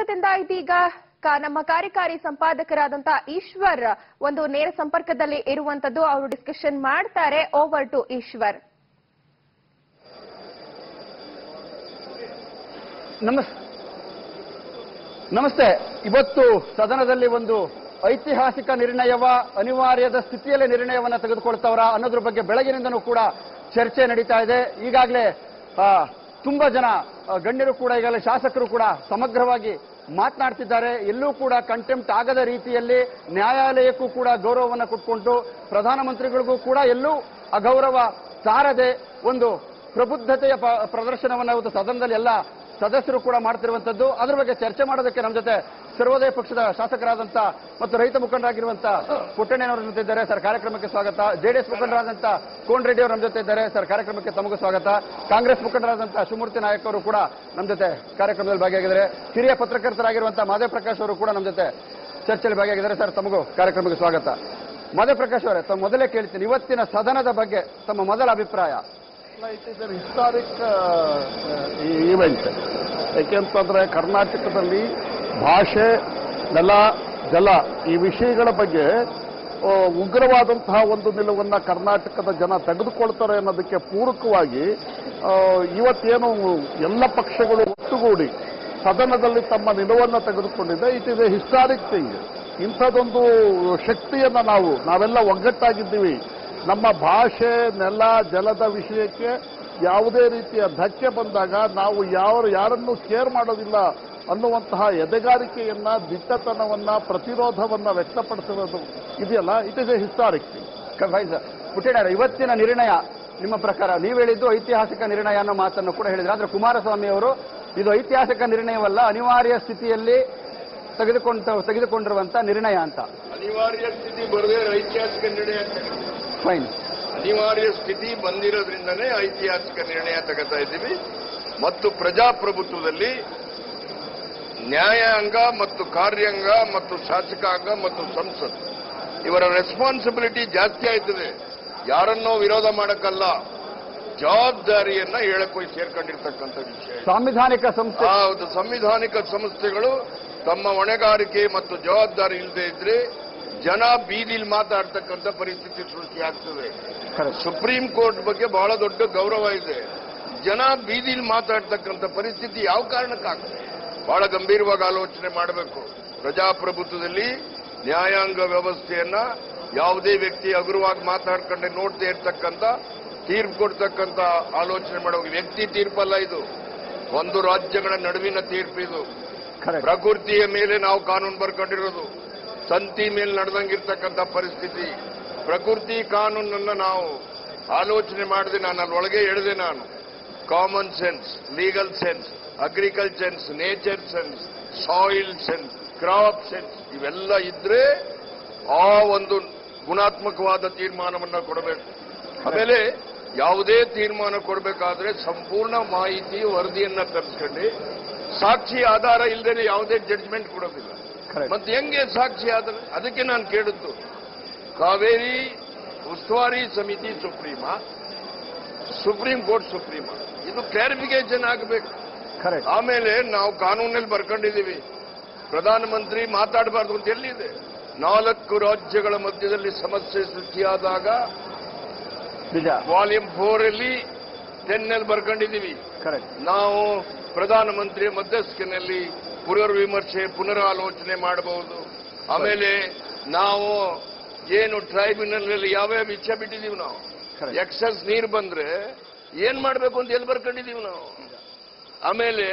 ಶಿವಮೊಗ್ಗದಿಂದ ಇದೀಗ ಕ- ನಮ್ಮ ಕಾರ್ಯಕಾರಿ ಸಂಪಾದಕರಾದಂತ ಈಶ್ವರ್ ಒಂದು ನೇರ ಸಂಪರ್ಕದಲ್ಲಿ ಇರುವಂತದ್ದು ಅವರು ಡಿಸ್ಕಷನ್ ಮಾಡ್ತಾರೆ ಓವರ್ ಟು ಈಶ್ವರ್ ನಮಸ್ ನಮಸ್ತೆ ಇವತ್ತು ಸದನದಲ್ಲಿ ಒಂದು ಐತಿಹಾಸಿಕ ನಿರ್ಣಯವ ಅನಿವಾರ್ಯದ ಸ್ಥಿತಿಯಲ್ಲೇ ನಿರ್ಣಯವನ್ನ ತೆಗೆದುಕೊಳ್ತವರ ಅನ್ನೋದ್ರ ಬಗ್ಗೆ ಬೆಳಗಿನಿಂದನೂ ಕೂಡ ಚರ್ಚೆ ನಡೀತಾ ಇದೆ ಈಗಾಗಲೇ ಆ, ತುಂಬಾ ಜನ ಆ, ಗಣ್ಯರು ಕೂಡ ಈಗಾಗಲೇ ಶಾಸಕರು ಕೂಡ ಸಮಗ್ರವಾಗಿ ಮಾತನಾಡ್ತಿದ್ದಾರೆ ಎಲ್ಲೂ ಕೂಡ ಕಂಟೆಂಪ್ಟ್ ಆಗದ ರೀತಿಯಲ್ಲಿ ನ್ಯಾಯಾಲಯಕ್ಕೂ ಕೂಡ ಗೌರವವನ್ನು ಕೊಟ್ಕೊಂಡು ಪ್ರಧಾನಮಂತ್ರಿಗಳಿಗೂ ಕೂಡ ಎಲ್ಲೂ ಅಗೌರವ ಸಾರದೆ ಒಂದು ಪ್ರಬುದ್ಧತೆಯ ಪ- ಪ್ರದರ್ಶನವನ್ನ ಇವತ್ತು ಸದನದಲ್ಲಿ ಎಲ್ಲ ಸದಸ್ಯರು ಕೂಡ ಮಾಡ್ತಿರುವಂತದ್ದು ಅದ್ರ ಬಗ್ಗೆ ಚರ್ಚೆ ಮಾಡೋದಕ್ಕೆ ನಮ್ಮ ಜೊತೆ ಸರ್ವೋದಯ ಪಕ್ಷದ ಶಾಸಕರಾದಂತ ಮತ್ತು ರೈತ ಮುಖಂಡರಾಗಿರುವಂತ ಪುಟ್ಟಣ್ಣನವರು ನಮ್ಮ ಜೊತೆ ಇದ್ದಾರೆ ಸರ್ ಕಾರ್ಯಕ್ರಮಕ್ಕೆ ಸ್ವಾಗತ ಜೆಡಿಎಸ್ ಮುಖಂಡರಾದಂತ ಕೋನ್ ರೆಡ್ಡಿ ಅವರು ನಮ್ಮ ಜೊತೆ ಇದ್ದಾರೆ ಸರ್ ಕಾರ್ಯಕ್ರಮಕ್ಕೆ ತಮಗೂ ಸ್ವಾಗತ ಕಾಂಗ್ರೆಸ್ ಮುಖಂಡರಾದಂತ ಶಿವಮೂರ್ತಿ ನಾಯಕ್ ಅವರು ಕೂಡ ನಮ್ಮ ಜೊತೆ ಕಾರ್ಯಕ್ರಮದಲ್ಲಿ ಭಾಗಿಯಾಗಿದ್ದಾರೆ ಹಿರಿಯ ಪತ್ರಕರ್ತರಾಗಿರುವಂತಹ ಮಾದೇವ್ ಪ್ರಕಾಶ್ ಅವರು ಕೂಡ ನಮ್ಮ ಜೊತೆ ಚರ್ಚೆಯಲ್ಲಿ ಭಾಗಿಯಾಗಿದ್ದಾರೆ ಸರ್ ತಮಗೂ ಕಾರ್ಯಕ್ರಮಕ್ಕೆ ಸ್ವಾಗತ ಮಾದೇವ್ ಪ್ರಕಾಶ್ ಅವರೇ ತಮ್ಮ ಮೊದಲೇ ಕೇಳ್ತೀನಿ ಇವತ್ತಿನ ಸದನದ ಬಗ್ಗೆ ತಮ್ಮ ಮೊದಲ ಅಭಿಪ್ರಾಯ it is an historic event ಯಾಕೆಂತಂದ್ರೆ ಕರ್ನಾಟಕದಲ್ಲಿ ಭಾಷೆ ನೆಲ ಜಲ ಈ ವಿಷಯಗಳ ಬಗ್ಗೆ ಆ, ಉಗ್ರವಾದಂತಹ ಒಂದು ನಿಲುವನ್ನ ಕರ್ನಾಟಕದ ಜನ ತೆಗೆದುಕೊಳ್ತಾರೆ ಅನ್ನೋದಕ್ಕೆ ಪೂರಕವಾಗಿ ಆ, ಇವತ್ತೇನು ಎಲ್ಲ ಪಕ್ಷಗಳು ಒಟ್ಟುಗೂಡಿ ಸದನದಲ್ಲಿ ತಮ್ಮ ನಿಲುವನ್ನು ತೆಗೆದುಕೊಂಡಿದೆ it is a historic thing ಇಂಥದ್ದೊಂದು ಶಕ್ತಿಯನ್ನ ನಾವು ನಾವೆಲ್ಲ ಒಗ್ಗಟ್ಟಾಗಿದ್ದೀವಿ ನಮ್ಮ ಭಾಷೆ ನೆಲ ಜಲದ ವಿಷಯಕ್ಕೆ ಯಾವುದೇ ರೀತಿಯ ಧಕ್ಕೆ ಬಂದಾಗ ನಾವು ಯಾವ ಯಾರನ್ನೂ ಕೇರ್ ಮಾಡೋದಿಲ್ಲ ಅನ್ನುವಂತಹ ಎದೆಗಾರಿಕೆಯನ್ನ ದಿಟ್ಟತನವನ್ನ ಪ್ರತಿರೋಧವನ್ನ ವ್ಯಕ್ತಪಡಿಸಿರೋದು ಇದೆಯಲ್ಲ it is a historic thing ಪುಟ್ಟೇಡಾರ ಇವತ್ತಿನ ನಿರ್ಣಯ ನಿಮ್ಮ ಪ್ರಕಾರ ನೀವು ಹೇಳಿದ್ದು ಐತಿಹಾಸಿಕ ನಿರ್ಣಯ ಅನ್ನೋ ಮಾತನ್ನು ಕೂಡ ಹೇಳಿದ್ರೆ ಆದ್ರೆ ಕುಮಾರಸ್ವಾಮಿ ಅವರು ಇದು ಐತಿಹಾಸಿಕ ನಿರ್ಣಯವಲ್ಲ ಅನಿವಾರ್ಯ ಸ್ಥಿತಿಯಲ್ಲಿ ತೆಗೆದುಕೊಂಡ ತೆಗೆದುಕೊಂಡಿರುವಂತ ನಿರ್ಣಯ ಅಂತ ಅನಿವಾರ್ಯ ಸ್ಥಿತಿ ಬರದೇ ಐತಿಹಾಸಿಕ ನಿರ್ಣಯ ತಗೊಳ್ಳಿ. ಫೈನ್ ಅನಿವಾರ್ಯ ಸ್ಥಿತಿ ಬಂದಿರೋದ್ರಿಂದನೇ ಐತಿಹಾಸಿಕ ನಿರ್ಣಯ ತಗೋತಾ ಇದ್ದೀವಿ ಮತ್ತು ಪ್ರಜಾಪ್ರಭುತ್ವದಲ್ಲಿ ನ್ಯಾಯಾಂಗ ಮತ್ತು ಕಾರ್ಯಾಂಗ ಮತ್ತು ಶಾಸಕಾಂಗ ಮತ್ತು ಸಂಸತ್ ಇವರ ರೆಸ್ಪಾನ್ಸಿಬಿಲಿಟಿ ಜಾಸ್ತಿ ಆಯ್ತದೆ ಯಾರನ್ನೋ ವಿರೋಧ ಮಾಡಕ್ಕಲ್ಲ ಜವಾಬ್ದಾರಿಯನ್ನ ಹೇಳಕ್ ಹೋಗಿ ಸೇರ್ಕೊಂಡಿರ್ತಕ್ಕಂಥ ವಿಷಯ ಇದು. ಸಾಂವಿಧಾನಿಕ ಸಂಸ್ಥೆ ಹೌದು ಸಂವಿಧಾನಿಕ ಸಂಸ್ಥೆಗಳು ತಮ್ಮ ಹೊಣೆಗಾರಿಕೆ ಮತ್ತು ಜವಾಬ್ದಾರಿ ಇಲ್ಲದೆ ಇದ್ರೆ ಜನ ಬೀದಿಲಿ ಮಾತಾಡ್ತಕ್ಕಂಥ ಪರಿಸ್ಥಿತಿ ಸೃಷ್ಟಿಯಾಗ್ತದೆ Correct. ಸುಪ್ರೀಂ ಕೋರ್ಟ್ ಬಗ್ಗೆ ಬಹಳ ದೊಡ್ಡ ಗೌರವ ಇದೆ ಜನ ಬೀದಿಲಿ ಮಾತಾಡ್ತಕ್ಕಂಥ ಪರಿಸ್ಥಿತಿ ಯಾವ ಕಾರಣಕ್ಕಾಗ್ತದೆ ಬಹಳ ಗಂಭೀರವಾಗಿ ಆಲೋಚನೆ ಮಾಡಬೇಕು ಪ್ರಜಾಪ್ರಭುತ್ವದಲ್ಲಿ ನ್ಯಾಯಾಂಗ ವ್ಯವಸ್ಥೆಯನ್ನ ಯಾವುದೇ ವ್ಯಕ್ತಿ ಹಗುರವಾಗಿ ಮಾತಾಡ್ಕೊಂಡೆ ನೋಡ್ತಾ ಇರ್ತಕ್ಕಂಥ ತೀರ್ಪು ಕೊಡ್ತಕ್ಕಂಥ ಆಲೋಚನೆ ಮಾಡುವ ವ್ಯಕ್ತಿ ತೀರ್ಪಲ್ಲ ಇದು ಒಂದು ರಾಜ್ಯಗಳ ನಡುವಿನ ತೀರ್ಪು ಇದು Correct. ಪ್ರಕೃತಿಯ ಮೇಲೆ ನಾವು ಕಾನೂನು ಬರ್ಕೊಂಡಿರೋದು ತಂತಿ ಮೇಲೆ ನಡೆದಂಗಿರ್ತಕ್ಕಂಥ ಪರಿಸ್ಥಿತಿ ಪ್ರಕೃತಿ ಕಾನೂನನ್ನ ನಾವು ಆಲೋಚನೆ ಮಾಡಿದೆ ನಾನು ಅಲ್ಲೊಳಗೆ ಹೇಳಿದೆ ನಾನು common sense legal sense agriculture sense nature sense soil sense crop sense ಇವೆಲ್ಲ ಇದ್ರೆ ಆ ಒಂದು ಗುಣಾತ್ಮಕವಾದ ತೀರ್ಮಾನವನ್ನ ಕೊಡಬೇಕು ಆಮೇಲೆ ಯಾವುದೇ ತೀರ್ಮಾನ ಕೊಡಬೇಕಾದ್ರೆ ಸಂಪೂರ್ಣ ಮಾಹಿತಿ ವರದಿಯನ್ನ ತರಿಸ್ಕೊಂಡು ಸಾಕ್ಷಿ ಆಧಾರ ಇಲ್ಲದೆ ಯಾವುದೇ ಜಡ್ಜ್ಮೆಂಟ್ ಕೊಡೋದಿಲ್ಲ Correct. ಮತ್ತೆ ಹೆಂಗೆ ಸಾಕ್ಷಿ ಆಧಾರ ಅದಕ್ಕೆ ನಾನು ಕೇಳಿದ್ದು ಕಾವೇರಿ ಉಸ್ತುವಾರಿ ಸಮಿತಿ ಸುಪ್ರೀಮ ಸುಪ್ರೀಂ ಕೋರ್ಟ್ ಸುಪ್ರೀಮ ಇದು ಕ್ಲಾರಿಫಿಕೇಶನ್ ಆಗಬೇಕು ಕರೆಕ್ಟ್ ಆಮೇಲೆ ನಾವು ಕಾನೂನಲ್ಲಿ ಬರ್ಕೊಂಡಿದ್ದೀವಿ ಪ್ರಧಾನಮಂತ್ರಿ ಮಾತಾಡಬಾರ್ದು ಅಂತ ಎಲ್ಲಿದೆ ನಾಲ್ಕು ರಾಜ್ಯಗಳ ಮಧ್ಯದಲ್ಲಿ ಸಮಸ್ಯೆ ಸೃಷ್ಟಿಯಾದಾಗ ನಿಜ ವಾಲ್ಯೂಮ್ ಫೋರ್ ಅಲ್ಲಿ ಟೆನ್ ಅಲ್ಲಿ ಬರ್ಕೊಂಡಿದ್ದೀವಿ ಕರೆಕ್ಟ್ ನಾವು ಪ್ರಧಾನಮಂತ್ರಿ ಮಧ್ಯಸ್ಥಿಕೆನಲ್ಲಿ ಪುನರ್ವಿಮರ್ಶೆ ಪುನರಾಲೋಚನೆ ಮಾಡಬಹುದು ಆಮೇಲೆ ನಾವು ಏನು ಟ್ರೈಬ್ಯುನಲ್ ಅಲ್ಲಿ ಯಾವ್ಯಾವ ವಿಷಯ ಬಿಟ್ಟಿದೀವಿ ನಾವು Correct. ಎಕ್ಸಸ್ ನೀರು ಬಂದ್ರೆ ಏನ್ ಮಾಡ್ಬೇಕು ಅಂತ ಎಲ್ಲಿ ಬರ್ಕೊಂಡಿದೀವಿ ನಾವು ಆಮೇಲೆ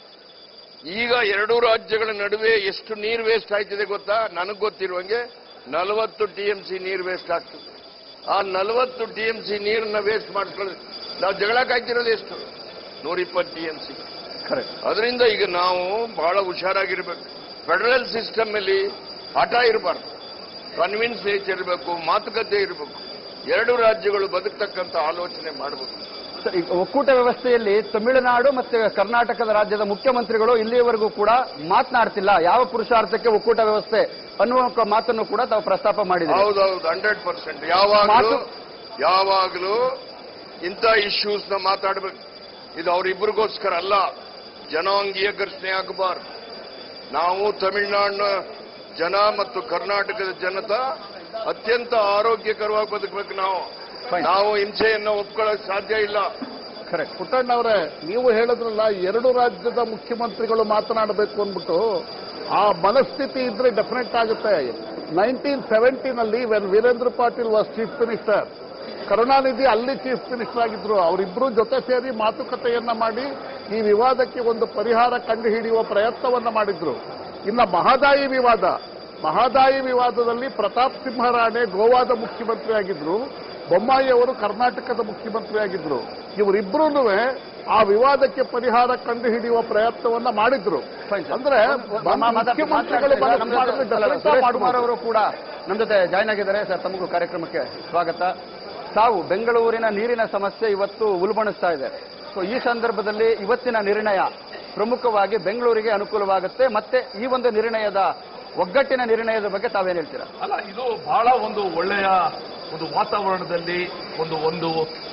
ಈಗ ಎರಡೂ ರಾಜ್ಯಗಳ ನಡುವೆ ಎಷ್ಟು ನೀರು ವೇಸ್ಟ್ ಆಯ್ತಿದೆ ಗೊತ್ತಾ ನನಗೆ ಗೊತ್ತಿರುವಂಗೆ ನಲವತ್ತು ಟಿ ಎಂ ಸಿ ನೀರು ವೇಸ್ಟ್ ಆಗ್ತದೆ ಆ ನಲವತ್ತು ಟಿ ಎಂ ಸಿ ನೀರನ್ನ ವೇಸ್ಟ್ ಮಾಡಿಸ್ಕೊಳ್ಳಿ ನಾವು ಜಗಳ ಕಾಯ್ತಿರೋದು ಎಷ್ಟು ನೂರಿಪ್ಪತ್ತು ಟಿ ಎಂ ಸಿ ಕರೆಕ್ಟ್ ಅದರಿಂದ ಈಗ ನಾವು ಬಹಳ ಹುಷಾರಾಗಿರ್ಬೇಕು ಫೆಡರಲ್ ಸಿಸ್ಟಮ್ ಅಲ್ಲಿ ಹಠ ಇರಬಾರ್ದು ಕನ್ವಿನ್ಸ್ ನೇಚರ್ ಇರಬೇಕು ಮಾತುಕತೆ ಇರಬೇಕು ಎರಡು ರಾಜ್ಯಗಳು ಬದುಕ್ತಕ್ಕಂಥ ಆಲೋಚನೆ ಮಾಡಬೇಕು ಸರ್, ಈಗ ಒಕ್ಕೂಟ ವ್ಯವಸ್ಥೆಯಲ್ಲಿ ತಮಿಳುನಾಡು ಮತ್ತೆ ಕರ್ನಾಟಕದ ರಾಜ್ಯದ ಮುಖ್ಯಮಂತ್ರಿಗಳು ಇಲ್ಲಿಯವರೆಗೂ ಕೂಡ ಮಾತನಾಡ್ತಿಲ್ಲ ಯಾವ ಪುರುಷಾರ್ಥಕ್ಕೆ ಒಕ್ಕೂಟ ವ್ಯವಸ್ಥೆ ಅನ್ನುವ ಕ- ಮಾತನ್ನು ಕೂಡ ತಾವು ಪ್ರಸ್ತಾಪ ಮಾಡಿದ್ದಾರೆ ಹೌದೌದು ಹಂಡ್ರೆಡ್ ಪರ್ಸೆಂಟ್ ಯಾವಾಗಲೂ ಮಾತು- ಯಾವಾಗಲೂ ಇಂಥ ಇಶ್ಯೂಸ್ ನ ಮಾತಾಡಬೇಕು ಇದು ಅವರಿಬ್ಬರಿಗೋಸ್ಕರ ಅಲ್ಲ ಜನಾಂಗೀಯ ಘರ್ಷಣೆ ಆಗಬಾರ್ದು ನಾವು ತಮಿಳುನಾಡಿನ ಜನ ಮತ್ತು ಕರ್ನಾಟಕದ ಜನತಾ ಅತ್ಯಂತ ಆರೋಗ್ಯಕರವಾಗಿ ಬದುಕಬೇಕು ನಾವು Fine. ನಾವು ಹಿಂಸೆಯನ್ನು ಒಪ್ಕೊಳ್ಳೋಕೆ ಸಾಧ್ಯ ಇಲ್ಲ ಕರೆಕ್ಟ್ ಪುಟ್ಟಣ್ಣವರೇ ನೀವು ಹೇಳಿದ್ರಲ್ಲ ಎರಡು ರಾಜ್ಯದ ಮುಖ್ಯಮಂತ್ರಿಗಳು ಮಾತನಾಡಬೇಕು ಅಂದ್ಬಿಟ್ಟು ಆ ಮನಸ್ಥಿತಿ ಇದ್ರೆ ಡೆಫಿನೆಟ್ ಆಗುತ್ತೆ ನೈನ್ಟೀನ್ ಸೆವೆಂಟಿನಲ್ಲಿ when Veerendra Patil was chief minister Karunanidhi ಅಲ್ಲಿ ಚೀಫ್ ಮಿನಿಸ್ಟರ್ ಆಗಿದ್ರು ಅವರಿಬ್ಬರು ಜೊತೆ ಸೇರಿ ಮಾತುಕತೆಯನ್ನ ಮಾಡಿ ಈ ವಿವಾದಕ್ಕೆ ಒಂದು ಪರಿಹಾರ ಕಂಡುಹಿಡಿಯುವ ಪ್ರಯತ್ನವನ್ನ ಮಾಡಿದ್ರು ಇನ್ನ ಮಹದಾಯಿ ವಿವಾದ ಮಹದಾಯಿ ವಿವಾದದಲ್ಲಿ ಪ್ರತಾಪ್ ಸಿಂಹ ರಾಣೆ ಗೋವಾದ ಮುಖ್ಯಮಂತ್ರಿ ಆಗಿದ್ರು ಬೊಮ್ಮಾಯಿ ಅವರು ಕರ್ನಾಟಕದ ಮುಖ್ಯಮಂತ್ರಿ ಆಗಿದ್ರು ಇವರಿಬ್ಬರೂ ಆ ವಿವಾದಕ್ಕೆ ಪರಿಹಾರ ಕಂಡುಹಿಡಿಯುವ ಪ್ರಯತ್ನವನ್ನ ಮಾಡಿದ್ರು Fine, sir. ಅಂದ್ರೆ ಮಾ- ಮಾ- ಮಾತಾಡ್- ಮುಖ್ಯಮಂತ್ರಿಗಳು ಮಾತಾಡ್ತಾ ಮನಸ್ಸು ನಮ್ಮ ಮಾಡಿದ್ರೆ ಜೊತೆ- ಅಲ್ಲ, ಖಂಡಿತ ಸುರೇಶ್ ಮಾಡ್ಬೋದು. ಕುಮಾರ್ ಅವರು ಕೂಡ ನಮ್ಮ ಜೊತೆ ಜಾಯ್ನ್ ಆಗಿದ್ದಾರೆ ಸರ್ ತಮಗೂ ಕಾರ್ಯಕ್ರಮಕ್ಕೆ ಸ್ವಾಗತ ತಾವು ಬೆಂಗಳೂರಿನ ನೀರಿನ ಸಮಸ್ಯೆ ಇವತ್ತು ಉಲ್ಬಣಿಸ್ತಾ ಇದೆ ಸೊ ಈ ಸಂದರ್ಭದಲ್ಲಿ ಇವತ್ತಿನ ನಿರ್ಣಯ ಪ್ರಮುಖವಾಗಿ ಬೆಂಗಳೂರಿಗೆ ಅನುಕೂಲವಾಗುತ್ತೆ ಮತ್ತೆ ಈ ಒಂದು ನಿರ್ಣಯದ ಒಗ್ಗಟ್ಟಿನ ನಿರ್ಣಯದ ಬಗ್ಗೆ ತಾವೇನ್ ಹೇಳ್ತೀರಾ ಅಲ್ಲ ಇದು ಬಹಳ ಒಂದು ಒಳ್ಳೆಯ ಒಂದು ವಾತಾವರಣದಲ್ಲಿ ಒಂದು ಒಂದು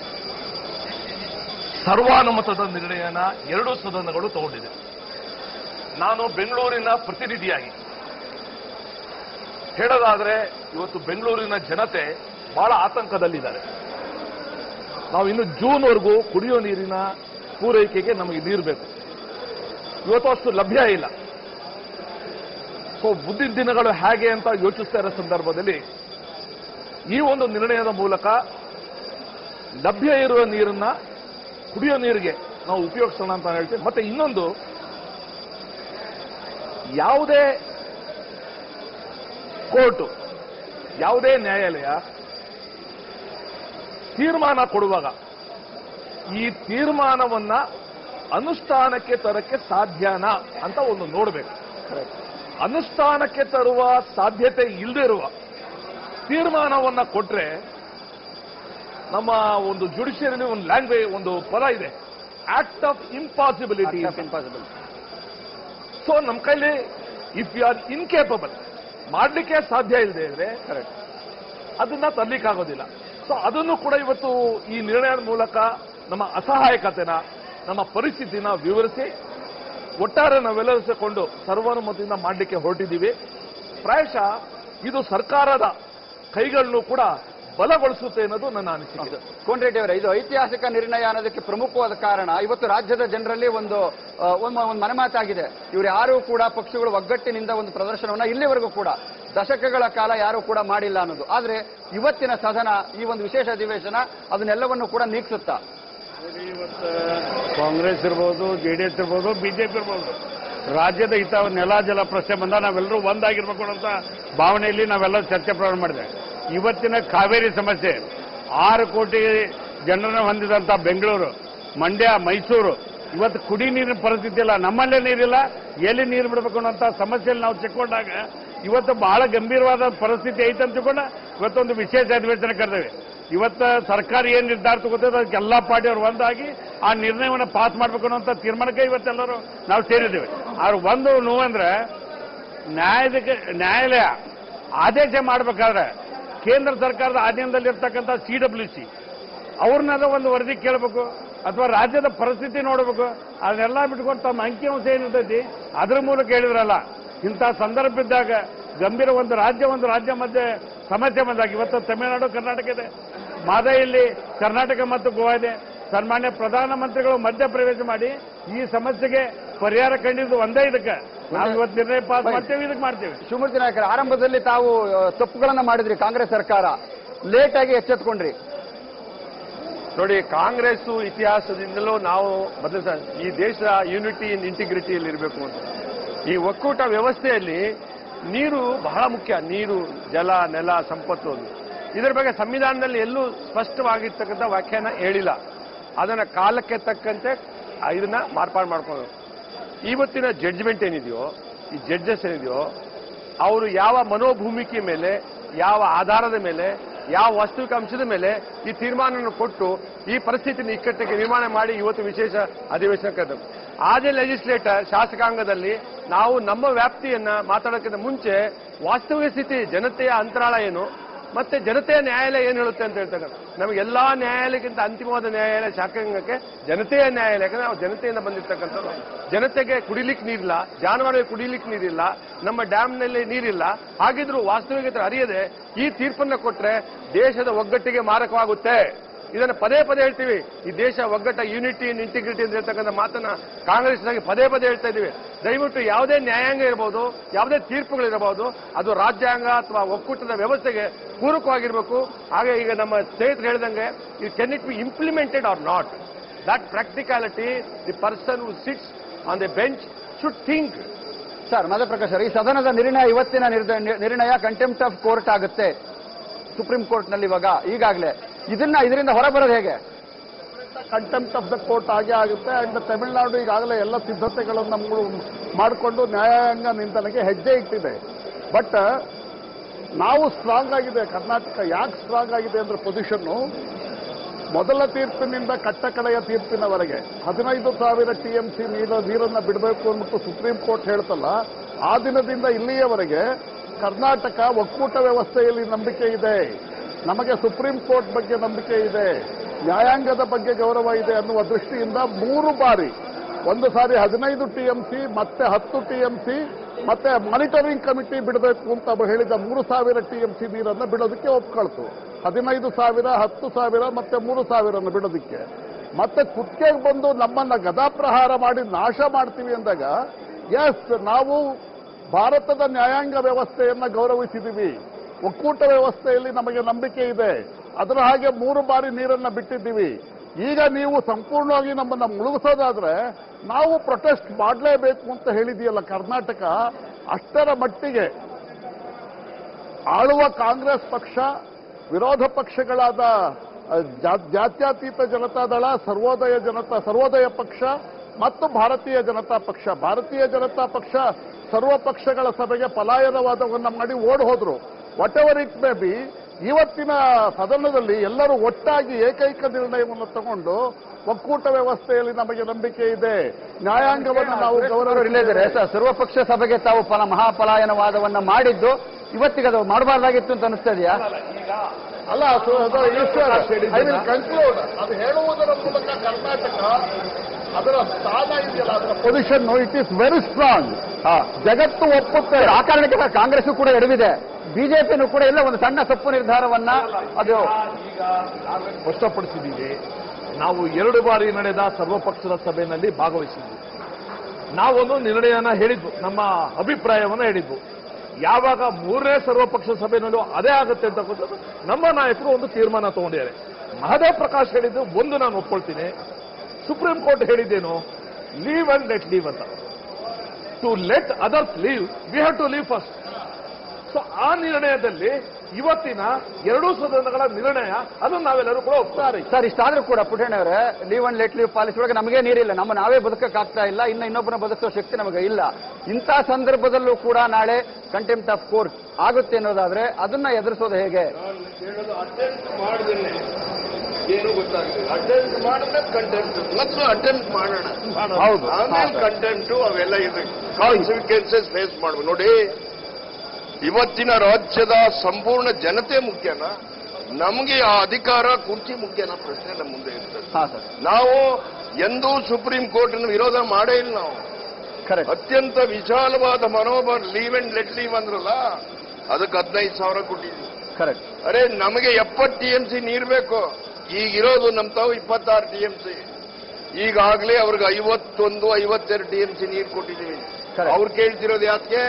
ಸರ್ವಾನುಮತದ ನಿರ್ಣಯನ ಎರಡೂ ಸದನಗಳು ತಗೊಂಡಿದೆ ನಾನು ಬೆಂಗಳೂರಿನ ಪ್ರತಿನಿಧಿಯಾಗಿ ಹೇಳೋದಾದ್ರೆ ಇವತ್ತು ಬೆಂಗಳೂರಿನ ಜನತೆ ಬಹಳ ಆತಂಕದಲ್ಲಿದ್ದಾರೆ ನಾವು ಇನ್ನು ಜೂನ್ವರೆಗೂ ಕುಡಿಯೋ ನೀರಿನ ಪೂರೈಕೆಗೆ ನಮಗೆ ನೀರು ಬೇಕು ಇವತ್ತು ಅಷ್ಟು ಲಭ್ಯ ಇಲ್ಲ ಸೊ ಮುಂದಿನ ದಿನಗಳು ಹೇಗೆ ಅಂತ ಯೋಚಿಸ್ತಾ ಇರೋ ಸಂದರ್ಭದಲ್ಲಿ ಈ ಒಂದು ನಿರ್ಣಯದ ಮೂಲಕ ಲಭ್ಯ ಇರುವ ನೀರನ್ನ ಕುಡಿಯೋ ನೀರಿಗೆ ನಾವು ಉಪಯೋಗಿಸೋಣ ಅಂತ ಹೇಳ್ತೀವಿ ಮತ್ತೆ ಇನ್ನೊಂದು ಯಾವುದೇ ಕೋರ್ಟು ಯಾವುದೇ ನ್ಯಾಯಾಲಯ ತೀರ್ಮಾನ ಕೊಡುವಾಗ ಈ ತೀರ್ಮಾನವನ್ನ ಅನುಷ್ಠಾನಕ್ಕೆ ತರಕ್ಕೆ ಸಾಧ್ಯನಾ ಅಂತ ಒಂದು ನೋಡಬೇಕು ಅನುಷ್ಠಾನಕ್ಕೆ ತರುವ ಸಾಧ್ಯತೆ ಇಲ್ಲದೆ ಇರುವ ತೀರ್ಮಾನವನ್ನ ಕೊಟ್ರೆ ನಮ್ಮ ಒಂದು ಜುಡಿಷಿಯರಿ ಒಂದು ಲ್ಯಾಂಗ್ವೇಜ್ ಒಂದು ಪದ ಇದೆ act of impossibility impossible so ನಮ್ಮ ಕೈಲಿ ಇಫ್ ಯು ಆರ್ ಇನ್ಕೇಪಬಲ್ ಮಾಡ್ಲಿಕ್ಕೆ ಸಾಧ್ಯ ಇಲ್ಲದೆ ಇದ್ರೆ ಕರೆಕ್ಟ್ ಅದನ್ನ ತರ್ಲಿಕ್ಕಾಗೋದಿಲ್ಲ ಸೊ ಅದನ್ನು ಕೂಡ ಇವತ್ತು ಈ ನಿರ್ಣಯದ ಮೂಲಕ ನಮ್ಮ ಅಸಹಾಯಕತೆನ ನಮ್ಮ ಪರಿಸ್ಥಿತಿನ ವಿವರಿಸಿ ಒಟ್ಟಾರೆ ನಾವೆಲ್ಲರಿಸಿಕೊಂಡು ಸರ್ವಾನುಮತಿಯಿಂದ ಮಾಡಲಿಕ್ಕೆ ಹೊರಟಿದ್ದೀವಿ ಪ್ರಾಯಶಃ ಇದು ಸರ್ಕಾರದ ಕೈಗಳನ್ನು ಕೂಡ ಬಲಗೊಳಿಸುತ್ತೆ ಅನ್ನೋದು ನನ್ನ ಅನಿಸಿಕೆ ಕೋನ್ರೆಡ್ಡಿ ಅವರೇ ಇದು ಐತಿಹಾಸಿಕ ನಿರ್ಣಯ ಅನ್ನೋದಕ್ಕೆ ಪ್ರಮುಖವಾದ ಕಾರಣ ಇವತ್ತು ರಾಜ್ಯದ ಜನರಲ್ಲಿ ಒಂದು ಆ, ಒಂದು ಒಂದು ಮನಮಾತಾಗಿದೆ ಇವರು ಯಾರೂ ಕೂಡ ಪಕ್ಷಗಳು ಒಗ್ಗಟ್ಟಿನಿಂದ ಒಂದು ಪ್ರದರ್ಶನವನ್ನ ಇಲ್ಲಿವರೆಗೂ ಕೂಡ ದಶಕಗಳ ಕಾಲ ಯಾರೂ ಕೂಡ ಮಾಡಿಲ್ಲ ಅನ್ನೋದು ಆದ್ರೆ ಇವತ್ತಿನ ಸದನ ಈ ಒಂದು ವಿಶೇಷ ಅಧಿವೇಶನ ಅದನ್ನೆಲ್ಲವನ್ನು ಕೂಡ ನೀಗಿಸುತ್ತಾ ಇವತ್ತು ಕಾಂಗ್ರೆಸ್ ಇರ್ಬೋದು ಜೆಡಿಎಸ್ ಇರ್ಬೋದು ಬಿಜೆಪಿ ಇರ್ಬೋದು ರಾಜ್ಯದ ಹಿತ ನೆಲ ಜಲ ಪ್ರಶ್ನೆ ಬಂದ ನಾವೆಲ್ಲರೂ ಒಂದಾಗಿರ್ಬೇಕು ಅಂತ ಭಾವನೆಯಲ್ಲಿ ನಾವೆಲ್ಲ ಚರ್ಚೆ ಪ್ರಾರಂಭ ಮಾಡಿದೆ ಇವತ್ತಿನ ಕಾವೇರಿ ಸಮಸ್ಯೆ ಆರು ಕೋಟಿ ಜನರನ್ನು ಹೊಂದಿದಂತ ಬೆಂಗಳೂರು ಮಂಡ್ಯ ಮೈಸೂರು ಇವತ್ತು ಕುಡಿ ನೀರಿನ ಪರಿಸ್ಥಿತಿ ಇಲ್ಲ ನಮ್ಮಲ್ಲೇ ನೀರಿಲ್ಲ ಎಲ್ಲಿ ನೀರು ಬಿಡಬೇಕು ಅನ್ನೋಂಥ ಸಮಸ್ಯೆಯಲ್ಲಿ ನಾವು ಚಿಕ್ಕೊಂಡಾಗ ಇವತ್ತು ಬಹಳ ಗಂಭೀರವಾದ ಪರಿಸ್ಥಿತಿ ಐತೆ ಅಂತ ತಿಳ್ಕೊಂಡ ಇವತ್ತೊಂದು ವಿಶೇಷ ಅಧಿವೇಶನ ಕರೆದೇವೆ ಇವತ್ತು ಸರ್ಕಾರ ಏನ್ ನಿರ್ಧಾರ ತಗೋತದೆ ಅದಕ್ಕೆ ಎಲ್ಲಾ ಪಾರ್ಟಿಯವರು ಒಂದಾಗಿ ಆ ನಿರ್ಣಯವನ್ನು ಪಾಸ್ ಮಾಡಬೇಕು ಅನ್ನೋಂಥ ತೀರ್ಮಾನಕ್ಕೆ ಇವತ್ತೆಲ್ಲರೂ ನಾವು ಸೇರಿದ್ದೇವೆ ಆದ್ರೆ ಒಂದು ನೋವಂದ್ರೆ ನ್ಯಾಯದ ನ್ಯಾಯಾಲಯ ಆದೇಶ ಮಾಡಬೇಕಾದ್ರೆ ಕೇಂದ್ರ ಸರ್ಕಾರದ ಅಧೀನದಲ್ಲಿರ್ತಕ್ಕಂಥ ಸಿ ಡಬ್ಲ್ಯೂ ಸಿ ಅವ್ರನ್ನೆಲ್ಲ ಒಂದು ವರದಿ ಕೇಳಬೇಕು ಅಥವಾ ರಾಜ್ಯದ ಪರಿಸ್ಥಿತಿ ನೋಡಬೇಕು ಅದನ್ನೆಲ್ಲ ಬಿಟ್ಕೊಂಡು ತಮ್ಮ ಅಂಕಿಅಂಶ ಏನಿರ್ತೈತಿ ಅದ್ರ ಮೂಲಕ ಹೇಳಿದ್ರಲ್ಲ ಇಂಥ ಸಂದರ್ಭ ಇದ್ದಾಗ ಗಂಭೀರ ಒಂದು ರಾಜ್ಯ ಒಂದು ರಾಜ್ಯ ಮಧ್ಯೆ ಸಮಸ್ಯೆ ಬಂದಾಗ ಇವತ್ತು ತಮಿಳುನಾಡು ಕರ್ನಾಟಕ ಇದೆ ಮಾದೈಯಲ್ಲಿ ಕರ್ನಾಟಕ ಮತ್ತು ಗೋವಾ ಇದೆ ಸನ್ಮಾನ್ಯ ಪ್ರಧಾನಮಂತ್ರಿಗಳು ಮಧ್ಯ ಪ್ರವೇಶ ಮಾಡಿ ಈ ಸಮಸ್ಯೆಗೆ ಪರಿಹಾರ ಕಂಡಿದ್ದು ಒಂದೇ ಇದಕ್ಕೆ ನಾವು ಇವತ್ತು ನಿರ್ಣಯ ಪಾಸ್ ಮಾಡ್ತೇವೆ ಇದಕ್ಕೆ ಮಾಡ್ತೇವೆ ಶಿವಮೂರ್ತಿ ನಾಯಕರ ಆರಂಭದಲ್ಲಿ ತಾವು ಆ, ತಪ್ಪುಗಳನ್ನ ಮಾಡಿದ್ರಿ ಕಾಂಗ್ರೆಸ್ ಸರ್ಕಾರ ಲೇಟ್ ಆಗಿ ಎಚ್ಚೆತ್ಕೊಂಡ್ರಿ ನೋಡಿ ಕಾಂಗ್ರೆಸ್ ಇತಿಹಾಸದಿಂದಲೂ ನಾವು ಮೊದಲ ಈ ದೇಶ ಯೂನಿಟಿ ಇನ್ ಇಂಟಿಗ್ರಿಟಿಯಲ್ಲಿ ಇರಬೇಕು ಅಂತ ಈ ಒಕ್ಕೂಟ ವ್ಯವಸ್ಥೆಯಲ್ಲಿ ನೀರು ಬಹಳ ಮುಖ್ಯ ನೀರು ಜಲ ನೆಲ ಸಂಪತ್ತು ಅದು ಇದರ ಬಗ್ಗೆ ಸಂವಿಧಾನದಲ್ಲಿ ಎಲ್ಲೂ ಸ್ಪಷ್ಟವಾಗಿರ್ತಕ್ಕಂಥ ವ್ಯಾಖ್ಯಾನ ಹೇಳಿಲ್ಲ ಅದನ್ನ ಕಾಲಕ್ಕೆ ತಕ್ಕಂತೆ ಆ ಇದನ್ನ ಮಾರ್ಪಾಡು ಮಾಡ್ಕೊಂಡು ಇವತ್ತಿನ ಜಡ್ಜ್ಮೆಂಟ್ ಏನಿದೆಯೋ ಈ ಜಡ್ಜಸ್ ಏನಿದೆಯೋ ಅವರು ಯಾವ ಮನೋಭೂಮಿಕೆ ಮೇಲೆ ಯಾವ ಆಧಾರದ ಮೇಲೆ ಯಾವ ವಾಸ್ತವಿಕ ಅಂಶದ ಮೇಲೆ ಈ ತೀರ್ಮಾನವನ್ನು ಕೊಟ್ಟು ಈ ಪರಿಸ್ಥಿತಿನ ಇಕ್ಕಟ್ಟಿಗೆ ನಿರ್ಮಾಣ ಮಾಡಿ ಇವತ್ತು ವಿಶೇಷ ಅಧಿವೇಶನ ಕರೆದರು ಆಸ್ ಎ ಲೆಜಿಸ್ಲೇಟರ್ ಶಾಸಕಾಂಗದಲ್ಲಿ ನಾವು ನಮ್ಮ ವ್ಯಾಪ್ತಿಯನ್ನ ಮಾತಾಡೋಕ್ಕಿಂತ ಮುಂಚೆ ವಾಸ್ತವಿಕ ಸ್ಥಿತಿ ಜನತೆಯ ಅಂತರಾಳ ಏನು ಮತ್ತೆ ಜನತೆಯ ನ್ಯಾಯಾಲಯ ಏನ್ ಹೇಳುತ್ತೆ ಅಂತ ಹೇಳ್ತಾರೆ ನಮಗೆ ಎಲ್ಲಾ ನ್ಯಾಯಾಲಯಕ್ಕಿಂತ ಅಂತಿಮವಾದ ನ್ಯಾಯಾಲಯ ಶಾಖಾಂಗಕ್ಕೆ ಜನತೆಯ ನ್ಯಾಯಾಲಯ ಯಾಕಂದ್ರೆ ನಾವು ಜನತೆಯಿಂದ ಬಂದಿರ್ತಕ್ಕಂಥದ್ದು ಜನತೆಗೆ ಕುಡಿಲಿಕ್ಕೆ ನೀರಿಲ್ಲ ಜಾನುವಾರುಗಳಿಗೆ ಕುಡಿಲಿಕ್ಕೆ ನೀರಿಲ್ಲ ನಮ್ಮ ಡ್ಯಾಮ್ನಲ್ಲಿ ನೀರಿಲ್ಲ ಹಾಗಿದ್ರು ವಾಸ್ತವಿಕತೆ ಅರಿಯದೆ ಈ ತೀರ್ಪನ್ನ ಕೊಟ್ರೆ ದೇಶದ ಒಗ್ಗಟ್ಟಿಗೆ ಮಾರಕವಾಗುತ್ತೆ ಇದನ್ನ ಪದೇ ಪದೇ ಹೇಳ್ತೀವಿ ಈ ದೇಶ ಒಗ್ಗಟ್ಟ ಯೂನಿಟಿ ಇನ್ ಇಂಟಿಗ್ರಿಟಿ ಅಂತ ಹೇಳ್ತಕ್ಕಂಥ ಮಾತನ್ನ ಕಾಂಗ್ರೆಸ್ನಾಗಿ ಪದೇ ಪದೇ ಹೇಳ್ತಾ ಇದ್ದೀವಿ ದಯವಿಟ್ಟು ಯಾವುದೇ ನ್ಯಾಯಾಂಗ ಇರಬಹುದು ಯಾವುದೇ ತೀರ್ಪುಗಳಿರಬಹುದು ಅದು ರಾಜ್ಯಾಂಗ ಅಥವಾ ಒಕ್ಕೂಟದ ವ್ಯವಸ್ಥೆಗೆ ಪೂರಕವಾಗಿರಬೇಕು ಹಾಗೆ ಈಗ ನಮ್ಮ ಸ್ನೇಹಿತರು ಹೇಳಿದಂಗೆ it can it be implemented or not that practicality the person who sits on the bench should think sir Madhuprakash sir ಈ ಸದನದ ನಿರ್ಣಯ ಇವತ್ತಿನ ನಿರ್ದ- ನಿರ್ಣಯ ಕಂಟೆಂಪ್ಟ್ ಆಫ್ ಕೋರ್ಟ್ ಆಗುತ್ತೆ ಸುಪ್ರೀಂ ಕೋರ್ಟ್ನಲ್ಲಿ ಇವಾಗ ಈಗಾಗಲೇ ಇದನ್ನ ಇದರಿಂದ ಹೊರಬರೋದು ಹೇಗೆ ಕಂಟೆಂಪ್ಟ್ ಆಫ್ ದ ಕೋರ್ಟ್ ಆಗೇ ಆಗುತ್ತೆ ಅಂಡ್ ತಮಿಳುನಾಡು ಈಗಾಗಲೇ ಎಲ್ಲ ಸಿದ್ಧತೆಗಳನ್ನು ಮಾಡಿಕೊಂಡು ನ್ಯಾಯಾಂಗ ನಿಂದನೆಗೆ ಹೆಜ್ಜೆ ಇಟ್ಟಿದೆ ಬಟ್ ನಾವು ಸ್ಟ್ರಾಂಗ್ ಆಗಿದೆ ಕರ್ನಾಟಕ ಯಾಕೆ ಸ್ಟ್ರಾಂಗ್ ಆಗಿದೆ ಅಂದ್ರೆ ಪೊಸಿಷನ್ನು ಮೊದಲ ತೀರ್ಪಿನಿಂದ ಕಟ್ಟ ಕಡೆಯ ತೀರ್ಪಿನವರೆಗೆ ಹದಿನೈದು ಸಾವಿರ ಟಿ ಎಂ ಸಿ ನೀರ ನೀರನ್ನ ಬಿಡಬೇಕು ಅಂದ್ಬಿಟ್ಟು ಸುಪ್ರೀಂ ಕೋರ್ಟ್ ಹೇಳ್ತಲ್ಲ ಆ ದಿನದಿಂದ ಇಲ್ಲಿಯವರೆಗೆ ಕರ್ನಾಟಕ ಒಕ್ಕೂಟ ವ್ಯವಸ್ಥೆಯಲ್ಲಿ ನಂಬಿಕೆ ಇದೆ ನಮಗೆ ಸುಪ್ರೀಂ ಕೋರ್ಟ್ ಬಗ್ಗೆ ನಂಬಿಕೆ ಇದೆ ನ್ಯಾಯಾಂಗದ ಬಗ್ಗೆ ಗೌರವ ಇದೆ ಅನ್ನುವ ದೃಷ್ಟಿಯಿಂದ ಮೂರು ಬಾರಿ ಒಂದು ಸಾರಿ ಹದಿನೈದು ಟಿಎಂಸಿ ಮತ್ತೆ ಹತ್ತು ಟಿಎಂಸಿ ಮತ್ತೆ ಮಾನಿಟರಿಂಗ್ ಕಮಿಟಿ ಬಿಡಬೇಕು ಅಂತ ಹೇಳಿದ ಮೂರು ಸಾವಿರ ಟಿಎಂಸಿ ನೀರನ್ನು ಬಿಡೋದಕ್ಕೆ ಒಪ್ಕೊಳ್ತು ಹದಿನೈದು ಸಾವಿರ ಹತ್ತು ಸಾವಿರ ಮತ್ತೆ ಮೂರು ಸಾವಿರನ್ನು ಬಿಡೋದಕ್ಕೆ ಮತ್ತೆ ಕುತ್ತಿಗೆಗೆ ಬಂದು ನಮ್ಮನ್ನ ಗದಾಪ್ರಹಾರ ಮಾಡಿ ನಾಶ ಮಾಡ್ತೀವಿ ಅಂದಾಗ ಎಸ್ ನಾವು ಭಾರತದ ನ್ಯಾಯಾಂಗ ವ್ಯವಸ್ಥೆಯನ್ನ ಗೌರವಿಸಿದ್ದೀವಿ ಒಕ್ಕೂಟ ವ್ಯವಸ್ಥೆಯಲ್ಲಿ ನಮಗೆ ನಂಬಿಕೆ ಇದೆ ಅದರ ಹಾಗೆ ಮೂರು ಬಾರಿ ನೀರನ್ನ ಬಿಟ್ಟಿದ್ದೀವಿ ಈಗ ನೀವು ಸಂಪೂರ್ಣವಾಗಿ ನಮ್ಮನ್ನ ಮುಳುಗಿಸೋದಾದ್ರೆ ನಾವು ಪ್ರೊಟೆಸ್ಟ್ ಮಾಡಲೇಬೇಕು ಅಂತ ಹೇಳಿದೆಯಲ್ಲ ಕರ್ನಾಟಕ ಅಷ್ಟರ ಮಟ್ಟಿಗೆ ಆಳುವ ಕಾಂಗ್ರೆಸ್ ಪಕ್ಷ ವಿರೋಧ ಪಕ್ಷಗಳಾದ ಅ, ಜಾ- ಜಾತ್ಯತೀತ ಜನತಾದಳ ಸರ್ವೋದಯ ಜನತಾ ಸರ್ವೋದಯ ಪಕ್ಷ ಮತ್ತು ಭಾರತೀಯ ಜನತಾ ಪಕ್ಷ ಭಾರತೀಯ ಜನತಾ ಪಕ್ಷ ಸರ್ವ ಪಕ್ಷಗಳ ಸಭೆಗೆ ಪಲಾಯನವಾದವನ್ನ ಮಾಡಿ ಓಡ್ ಹೋದ್ರು whatever it may be ಇವತ್ತಿನ ಸದನದಲ್ಲಿ ಎಲ್ಲರೂ ಒಟ್ಟಾಗಿ ಏಕೈಕ ನಿರ್ಣಯವನ್ನು ತಗೊಂಡು ಒಕ್ಕೂಟ ವ್ಯವಸ್ಥೆಯಲ್ಲಿ ನಮಗೆ ನಂಬಿಕೆ ಇದೆ ನ್ಯಾಯಾಂಗವನ್ನು ನಾವು ಗೌರವ ಇಲ್ಲದಿದ್ರೆ ಸರ್ ಸರ್ವಪಕ್ಷ ಸಭೆಗೆ ತಾವು ಫಲ ಮಹಾಪಲಾಯನವಾದವನ್ನ ಮಾಡಿದ್ದು ಇವತ್ತಿಗೆ ಅದು ಮಾಡಬಾರ್ದಾಗಿತ್ತು ಅಂತ ಅನಿಸ್ತಾ ಇದೆಯಾ ಅಲ್ಲ ಐ ವಿಲ್ ಕನ್ಕ್ಲೂಡ್ ಅದು ಹೇಳುವುದರ ಮೂಲಕ ಕರ್ನಾಟಕ ಅದರ ಸ್ಥಾನ ಇದೆಯಲ್ಲ ಅದರ position it is very strong ಜಗತ್ತು ಒಪ್ಪುತ್ತೆ ಆ ಕಾರಣಕ್ಕೆ ಸರ್ ಕಾಂಗ್ರೆಸ್ ಕೂಡ ಎಡವಿದೆ ಬಿಜೆಪಿನೂ ಕೂಡ ಎಲ್ಲ ಒಂದು ಸಣ್ಣ ತಪ್ಪು ನಿರ್ಧಾರವನ್ನ ಅದು ಈಗ ನಾವೇ ಸ್ಪಷ್ಟಪಡಿಸಿದ್ದೀವಿ ನಾವು ಎರಡು ಬಾರಿ ನಡೆದ ಸರ್ವಪಕ್ಷದ ಸಭೆಯಲ್ಲಿ ಭಾಗವಹಿಸಿದ್ವಿ ನಾವೊಂದು ನಿರ್ಣಯನ ಹೇಳಿದ್ವು ನಮ್ಮ ಅಭಿಪ್ರಾಯವನ್ನ ಹೇಳಿದ್ವು ಯಾವಾಗ ಮೂರನೇ ಸರ್ವಪಕ್ಷ ಸಭೆಯಲ್ಲೂ ಅದೇ ಆಗುತ್ತೆ ಅಂತಕ್ಕಂಥದ್ದು ನಮ್ಮ ನಾಯಕರು ಒಂದು ತೀರ್ಮಾನ ತಗೊಂಡಿದ್ದಾರೆ ಮಹದೇವ್ ಪ್ರಕಾಶ್ ಹೇಳಿದ್ದು ಒಂದು ನಾನು ಒಪ್ಕೊಳ್ತೀನಿ ಸುಪ್ರೀಂ ಕೋರ್ಟ್ ಹೇಳಿದ್ದೇನು ಲೀವ್ ಅಂಡ್ ಲೆಟ್ ಲೀವ್ ಅಂತ to let others live we have to live first so ಆ ನಿರ್ಣಯದಲ್ಲಿ ಇವತ್ತಿನ ಎರಡೂ ಸದನಗಳ ನಿರ್ಣಯ ಅದನ್ನು ನಾವೆಲ್ಲರೂ ಕೂಡ ಒಪ್ತಾರೆ ಸರ್ ಇಷ್ಟಾದ್ರೂ ಕೂಡ ಪುಟೇಣ್ ಅವರೇ live and let live policy ಒಳಗೆ ನಮಗೆ ನೀರಿಲ್ಲ ನಮ್ಮ ನಾವೇ ಬದುಕಕ್ಕಾಗ್ತಾ ಇಲ್ಲ ಇನ್ನು ಇನ್ನೊಬ್ಬನ ಬದುಕುವ ಶಕ್ತಿ ನಮಗೆ ಇಲ್ಲ ಇಂಥ ಸಂದರ್ಭದಲ್ಲೂ ಕೂಡ ನಾಳೆ ಕಂಟೆಂಪ್ಟ್ ಆಫ್ ಕೋರ್ಟ್ ಆಗುತ್ತೆ ಅನ್ನೋದಾದ್ರೆ ಅದನ್ನ ಎದುರಿಸೋದು ಹೇಗೆ ನಾನು ಹೇಳೋದು ಅಟೆಂಪ್ಟ್ ಮಾಡಿದ್ದೇನೆ ಏನು ಗೊತ್ತಾಗ್ತದೆ ಅಟೆಂಪ್ಟ್ ಮಾಡಿದ್ರೆ ಕಂಟೆಂಟ್ ಮೊದಲು ಅಟೆಂಪ್ಟ್ ಮಾಡೋಣ ಹೌದು. ಆಮೇಲೆ ಕಂಟೆಂಟು ಅವೆಲ್ಲ ಇದೆ ಕಾನ್ಸಿಕ್ವೆನ್ಸಸ್ ಫೇಸ್ ಮಾಡ್ಬೇಕು ನೋಡಿ ಇವತ್ತಿನ ರಾಜ್ಯದ ಸಂಪೂರ್ಣ ಜನತೆ ಮುಖ್ಯನಾ ನಮಗೆ ಆ ಅಧಿಕಾರ ಕುರ್ಚಿ ಮುಖ್ಯನಾ ಪ್ರಶ್ನೆ ನಮ್ಮ ಮುಂದೆ ಇರ್ತದೆ ಹಾ ಸರ್ ನಾವು ಎಂದೂ ಸುಪ್ರೀಂ ಕೋರ್ಟಿನ ವಿರೋಧ ಮಾಡೇ ಇಲ್ಲ ನಾವು ಕರೆಕ್ಟ್ ಅತ್ಯಂತ ವಿಶಾಲವಾದ ಮನೋಭಾವ ಲೀವ್ ಅಂಡ್ ಲೆಟ್ ಲೀವ್ ಅಂದ್ರಲ್ಲ ಅದಕ್ಕೆ ಹದಿನೈದು ಸಾವಿರ ಕೊಟ್ಟಿದ್ವಿ ಕರೆಕ್ಟ್ ಅರೆ ನಮಗೆ ಎಪ್ಪತ್ತು ಟಿ ಎಂ ಸಿ ನೀರು ಬೇಕು ಈಗಿರೋದು ನಮ್ಮ ತಾವು ಇಪ್ಪತ್ತಾರು ಟಿ ಎಂ ಸಿ ಈಗಾಗಲೇ ಅವ್ರಿಗೆ ಐವತ್ತೊಂದು ಐವತ್ತೆರಡು ಟಿ ಎಂ ಸಿ ನೀರು ಕೊಟ್ಟಿದ್ದೀವಿ Correct. ಅವ್ರು ಕೇಳ್ತಿರೋದು ಯಾಕೆ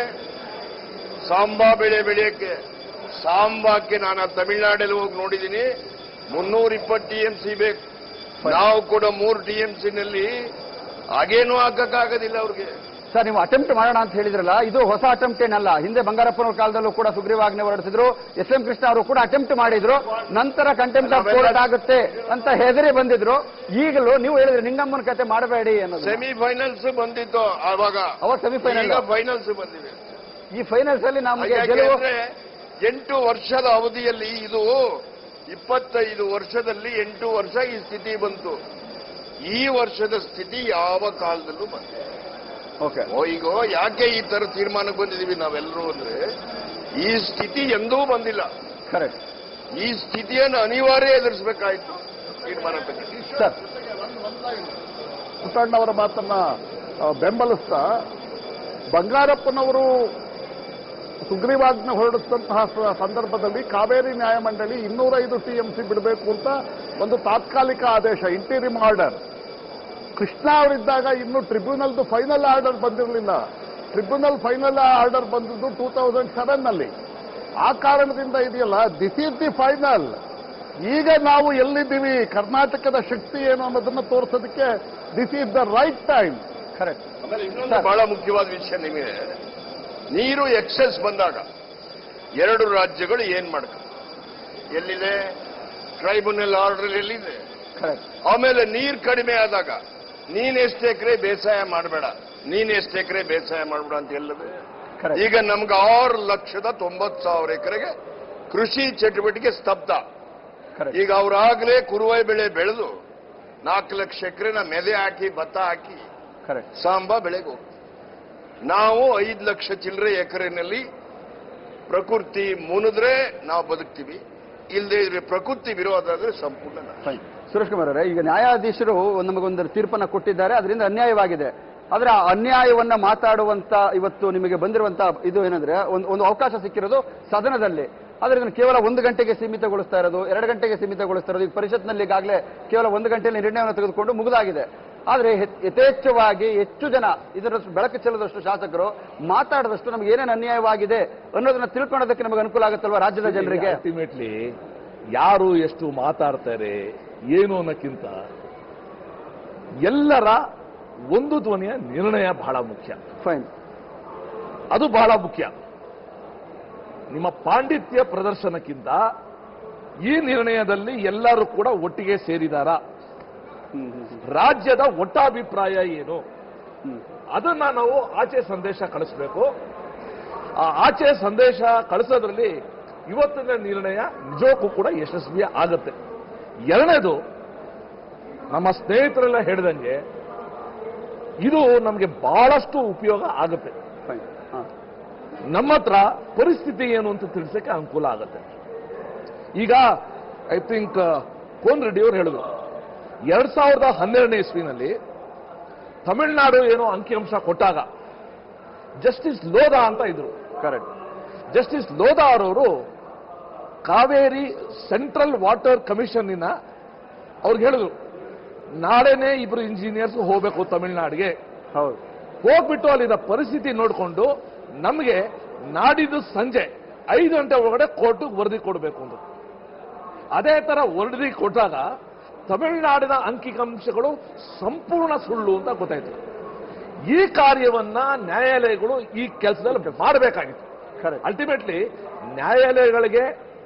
ಸಾಂಬಾ ಬೆಳೆ ಬೆಳೆಯಕ್ಕೆ ಸಾಂಬಾಕ್ಕೆ ನಾನು ಆ ತಮಿಳ್ನಾಡಲ್ಲಿ ಹೋಗಿ ನೋಡಿದ್ದೀನಿ ಮುನ್ನೂರ ಇಪ್ಪತ್ತು ಟಿ ಎಂ ಸಿ ಬೇಕು ನಾವು ಕೂಡ ಮೂರು ಟಿ ಎಂ ನಲ್ಲಿ ಹಾಗೇನೂ ಹಾಕಕ್ಕಾಗೋದಿಲ್ಲ ಅವ್ರಿಗೆ ಸರ್ ನೀವು ಅಟೆಂಪ್ಟ್ ಮಾಡೋಣ ಅಂತ ಹೇಳಿದ್ರಲ್ಲ ಇದು ಹೊಸ ಅಟೆಂಪ್ಟ್ ಏನಲ್ಲ ಹಿಂದೆ ಬಂಗಾರಪ್ಪನವ್ರ ಕಾಲದಲ್ಲೂ ಕೂಡ ಸುಗ್ರೀವಾಜ್ಞೆ ಹೊರಡಿಸಿದ್ರು ಎಸ್ ಎಂ ಕೃಷ್ಣ ಅವರು ಕೂಡ ಅಟೆಂಪ್ಟ್ ಮಾಡಿದ್ರು ನಂತರ ಕಂಟೆಂಪ್ಟ್ ಆಫ್ ಕೋರ್ಟ್ ಆಗುತ್ತೆ ಅಂತ ಹೆದರಿ ಬಂದಿದ್ರು ಈಗಲೂ ನೀವು ಹೇಳಿದ್ರಿ ನಿಂಗಮ್ಮನ ಕತೆ ಮಾಡಬೇಡಿ ಅನ್ನೋದು ಸೆಮಿಫೈನಲ್ಸ್ ಬಂದಿತ್ತು ಆವಾಗ ಅವಾಗ ಸೆಮಿಫೈನಲ್ ಈಗ ಫೈನಲ್ಸ್ ಬಂದಿವೆ ಈ ಫೈನಲ್ಸ್ ಅಲ್ಲಿ ನಮಗೆ ಹಾಗಾಗಿ ಗೆಲುವು ಅಂದ್ರೆ ಎಂಟು ವರ್ಷದ ಅವಧಿಯಲ್ಲಿ ಇದು ಇಪ್ಪತ್ತೈದು ವರ್ಷದಲ್ಲಿ ಎಂಟು ವರ್ಷ ಈ ಸ್ಥಿತಿ ಬಂತು ಈ ವರ್ಷದ ಸ್ಥಿತಿ ಯಾವ ಕಾಲದಲ್ಲೂ ಬಂದಿಲ್ಲ ಓಕೆ ಓ ಈಗ ಯಾಕೆ ಈ ತರ ತೀರ್ಮಾನಕ್ಕೆ ಬಂದಿದೀವಿ ನಾವೆಲ್ಲರೂ ಅಂದ್ರೆ ಈ ಸ್ಥಿತಿ ಎಂದೂ ಬಂದಿಲ್ಲ ಕರೆಕ್ಟ್ ಈ ಸ್ಥಿತಿಯನ್ನು ಅನಿವಾರ್ಯ ಎದುರಿಸಬೇಕಾಯ್ತು ತೀರ್ಮಾನ ತೆಗೆದು ಸರ್ ಪುಟ್ಟಣ್ಣವರ ಮಾತನ್ನ ಆ, ಬೆಂಬಲಿಸ್ತಾ ಬಂಗಾರಪ್ಪನವರು ಸುಗ್ರೀವಾಜ್ಞೆ ಹೊರಡಿಸಿದಂತಹ ಸ- ಸಂದರ್ಭದಲ್ಲಿ ಕಾವೇರಿ ನ್ಯಾಯಮಂಡಳಿ ಇನ್ನೂರೈದು ಟಿಎಂಸಿ ಬಿಡಬೇಕು ಅಂತ ಒಂದು ತಾತ್ಕಾಲಿಕ ಆದೇಶ ಇಂಟೀರಿಯಂ ಆರ್ಡರ್ ಕೃಷ್ಣ ಅವರಿದ್ದಾಗ ಇನ್ನು ಟ್ರಿಬ್ಯುನಲ್ದು ಫೈನಲ್ ಆರ್ಡರ್ ಬಂದಿರಲಿಲ್ಲ ಟ್ರಿಬ್ಯುನಲ್ ಫೈನಲ್ ಆರ್ಡರ್ ಬಂದಿದ್ದು ಟೂ ತೌಸಂಡ್ ಸೆವೆನ್ ನಲ್ಲಿ ಆ ಕಾರಣದಿಂದ ಇದೆಯಲ್ಲ ದಿಸ್ ಈಸ್ ದಿ ಫೈನಲ್ ಈಗ ನಾವು ಎಲ್ಲಿದ್ದೀವಿ ಕರ್ನಾಟಕದ ಶಕ್ತಿ ಏನು ಅನ್ನೋದನ್ನ ತೋರಿಸೋದಕ್ಕೆ this is the right time correct ಆಮೇಲೆ ಇನ್ನೊಂದು ಬಹಳ ಮುಖ್ಯವಾದ ವಿಷಯ ನಿಮಗೆ ನೀರು ಎಕ್ಸೆಸ್ ಬಂದಾಗ ಎರಡು ರಾಜ್ಯಗಳು ಏನ್ ಮಾಡ್ತಾರೆ ಎಲ್ಲಿದೆ ಟ್ರೈಬ್ಯುನಲ್ ಆರ್ಡರ್ ಎಲ್ಲಿದೆ ಕರೆಕ್ಟ್ ಆಮೇಲೆ ನೀರ್ ಕಡಿಮೆ ಆದಾಗ ನೀನ್ ಎಷ್ಟು ಎಕರೆ ಬೇಸಾಯ ಮಾಡಬೇಡ ನೀನ್ ಎಷ್ಟು ಎಕರೆ ಬೇಸಾಯ ಮಾಡಬೇಡ ಅಂತ ಎಲ್ಲವೇ ಕರೆಕ್ಟ್ ಈಗ ನಮ್ಗೆ ಆರು ಲಕ್ಷದ ತೊಂಬತ್ತು ಸಾವಿರ ಎಕರೆಗೆ ಕೃಷಿ ಚಟುವಟಿಕೆ ಸ್ತಬ್ಧ ಕರೆಕ್ಟ್ ಈಗ ಅವರಾಗಲೇ ಕುರುವೈ ಬೆಳೆ ಬೆಳೆದು ನಾಲ್ಕು ಲಕ್ಷ ಎಕರೆನ ಮೆದೆ ಹಾಕಿ ಭತ್ತ ಹಾಕಿ ಕರೆಕ್ಟ್ ಸಾಂಬಾ ಬೆಳೆಗೆ ಹೋಗ್ತೀವಿ ನಾವು ಐದು ಲಕ್ಷ ಚಿಲ್ಲರೆ ಎಕರೆನಲ್ಲಿ ಪ್ರಕೃತಿ ಮುನಿದ್ರೆ ನಾವು ಬದುಕ್ತೀವಿ ಇಲ್ಲದೆ ಇದ್ರೆ ಪ್ರಕೃತಿ ವಿರೋಧ ಆದ್ರೆ ಸಂಪೂರ್ಣ ನಾಶ. ಫೈನ್ ಸುರೇಶ್ ಕುಮಾರ್ ಅವರೇ ಈಗ ನ್ಯಾಯಾಧೀಶರು ನಮಗೊಂದು ತೀರ್ಪನ್ನ ಕೊಟ್ಟಿದ್ದಾರೆ ಅದರಿಂದ ಅನ್ಯಾಯವಾಗಿದೆ ಆದ್ರೆ ಆ ಅನ್ಯಾಯವನ್ನ ಮಾತಾಡುವಂತ ಇವತ್ತು ನಿಮಗೆ ಬಂದಿರುವಂತ ಇದು ಏನಂದ್ರೆ ಒಂದು ಒಂದು ಅವಕಾಶ ಸಿಕ್ಕಿರೋದು ಸದನದಲ್ಲಿ ಆದ್ರೆ ಇದನ್ನು ಕೇವಲ ಒಂದು ಗಂಟೆಗೆ ಸೀಮಿತಗೊಳಿಸ್ತಾ ಇರೋದು ಎರಡು ಗಂಟೆಗೆ ಸೀಮಿತಗೊಳಿಸ್ತಾ ಇರೋದು ಈಗ ಪರಿಷತ್ನಲ್ಲಿ ಈಗಾಗಲೇ ಕೇವಲ ಒಂದು ಗಂಟೆಯಲ್ಲಿ ನಿರ್ಣಯವನ್ನು ತೆಗೆದುಕೊಂಡು ಮುಗಿದಾಗಿದೆ ಆದ್ರೆ ಹೆ- ಯಥೇಚ್ಛವಾಗಿ ಹೆಚ್ಚು ಜನ ಇದರ ಬೆಳಕು ಚೆಲ್ಲದಷ್ಟು ಶಾಸಕರು ಮಾತಾಡದಷ್ಟು ನಮ್ಗೆ ಏನೇನು ಅನ್ಯಾಯವಾಗಿದೆ ಅನ್ನೋದನ್ನ ತಿಳ್ಕೊಳ್ಳೋದಕ್ಕೆ ನಮಗೆ ಅನುಕೂಲ ಆಗುತ್ತಲ್ವಾ ರಾಜ್ಯದ ಜನರಿಗೆ ಅಲ್ಟಿಮೇಟ್ಲಿ ಯಾರು ಎಷ್ಟು ಮಾತಾಡ್ತಾರೆ ಏನು ಅನ್ನೋಕ್ಕಿಂತ ಎಲ್ಲರ ಒಂದು ಧ್ವನಿಯ ನಿರ್ಣಯ ಬಹಳ ಮುಖ್ಯ ಫೈನ್ ಅದು ಬಹಳ ಮುಖ್ಯ ನಿಮ್ಮ ಪಾಂಡಿತ್ಯ ಪ್ರದರ್ಶನಕ್ಕಿಂತ ಈ ನಿರ್ಣಯದಲ್ಲಿ ಎಲ್ಲರೂ ಕೂಡ ಒಟ್ಟಿಗೆ ಸೇರಿದಾರ ರಾಜ್ಯದ ಒಟ್ಟಾಭಿಪ್ರಾಯ ಏನು ಅದನ್ನ ನಾವು ಆಚೆ ಸಂದೇಶ ಕಳಿಸ್ಬೇಕು ಆ ಆಚೆ ಸಂದೇಶ ಕಳಿಸೋದ್ರಲ್ಲಿ ಇವತ್ತಿನ ನಿರ್ಣಯ ನಿಜಕ್ಕೂ ಕೂಡ ಯಶಸ್ವಿ ಆಗುತ್ತೆ ಎರಡನೇದು ನಮ್ಮ ಸ್ನೇಹಿತರೆಲ್ಲ ಹೇಳಿದಂಗೆ ಇದು ನಮಗೆ ಬಹಳಷ್ಟು ಉಪಯೋಗ ಆಗುತ್ತೆ ಫೈನ್ ಹಾಂ ನಮ್ಮ ಹತ್ರ ಪರಿಸ್ಥಿತಿ ಏನು ಅಂತ ತಿಳಿಸಕ್ಕೆ ಅನುಕೂಲ ಆಗುತ್ತೆ ಈಗ ಐ ಥಿಂಕ್ ಕೋನ್ ರೆಡ್ಡಿ ಅವರು ಹೇಳಿದ್ರು ಎರಡ್ ಸಾವಿರದ ಹನ್ನೆರಡನೇ ಇಸ್ವಿನಲ್ಲಿ ತಮಿಳುನಾಡು ಏನೋ ಅಂಕಿಅಂಶ ಕೊಟ್ಟಾಗ ಜಸ್ಟಿಸ್ ಲೋಧಾ ಅಂತ ಇದ್ರು ಕರೆಕ್ಟ್ ಜಸ್ಟಿಸ್ ಲೋಧಾ ಅವರವರು ಕಾವೇರಿ ಸೆಂಟ್ರಲ್ ವಾಟರ್ ಕಮಿಷನ್ನಿನ ಅವ್ರಿಗೆ ಹೇಳಿದ್ರು ನಾಳೆನೇ ಇಬ್ರು ಇಂಜಿನಿಯರ್ಸ್ ಹೋಗ್ಬೇಕು ತಮಿಳುನಾಡಿಗೆ ಹೌದು ಹೋಗ್ಬಿಟ್ಟು ಅಲ್ಲಿನ ಪರಿಸ್ಥಿತಿ ನೋಡಿಕೊಂಡು ನಮಗೆ ನಾಡಿದ್ದು ಸಂಜೆ ಐದು ಗಂಟೆ ಒಳಗಡೆ ಕೋರ್ಟಿಗೆ ವರದಿ ಕೊಡಬೇಕು ಅಂತ ಅದೇ ತರ ವರದಿ ಕೊಟ್ಟಾಗ ತಮಿಳುನಾಡಿನ ಅಂಕಿಅಂಶಗಳು ಸಂಪೂರ್ಣ ಸುಳ್ಳು ಅಂತ ಗೊತ್ತಾಯ್ತು ಈ ಕಾರ್ಯವನ್ನ ನ್ಯಾಯಾಲಯಗಳು ಈ ಕೆಲಸದಲ್ಲಿ ಮಾಡಬೇಕಾಗಿತ್ತು ಕರೆಕ್ಟ್ ಅಲ್ಟಿಮೇಟ್ಲಿ ನ್ಯಾಯಾಲಯಗಳಿಗೆ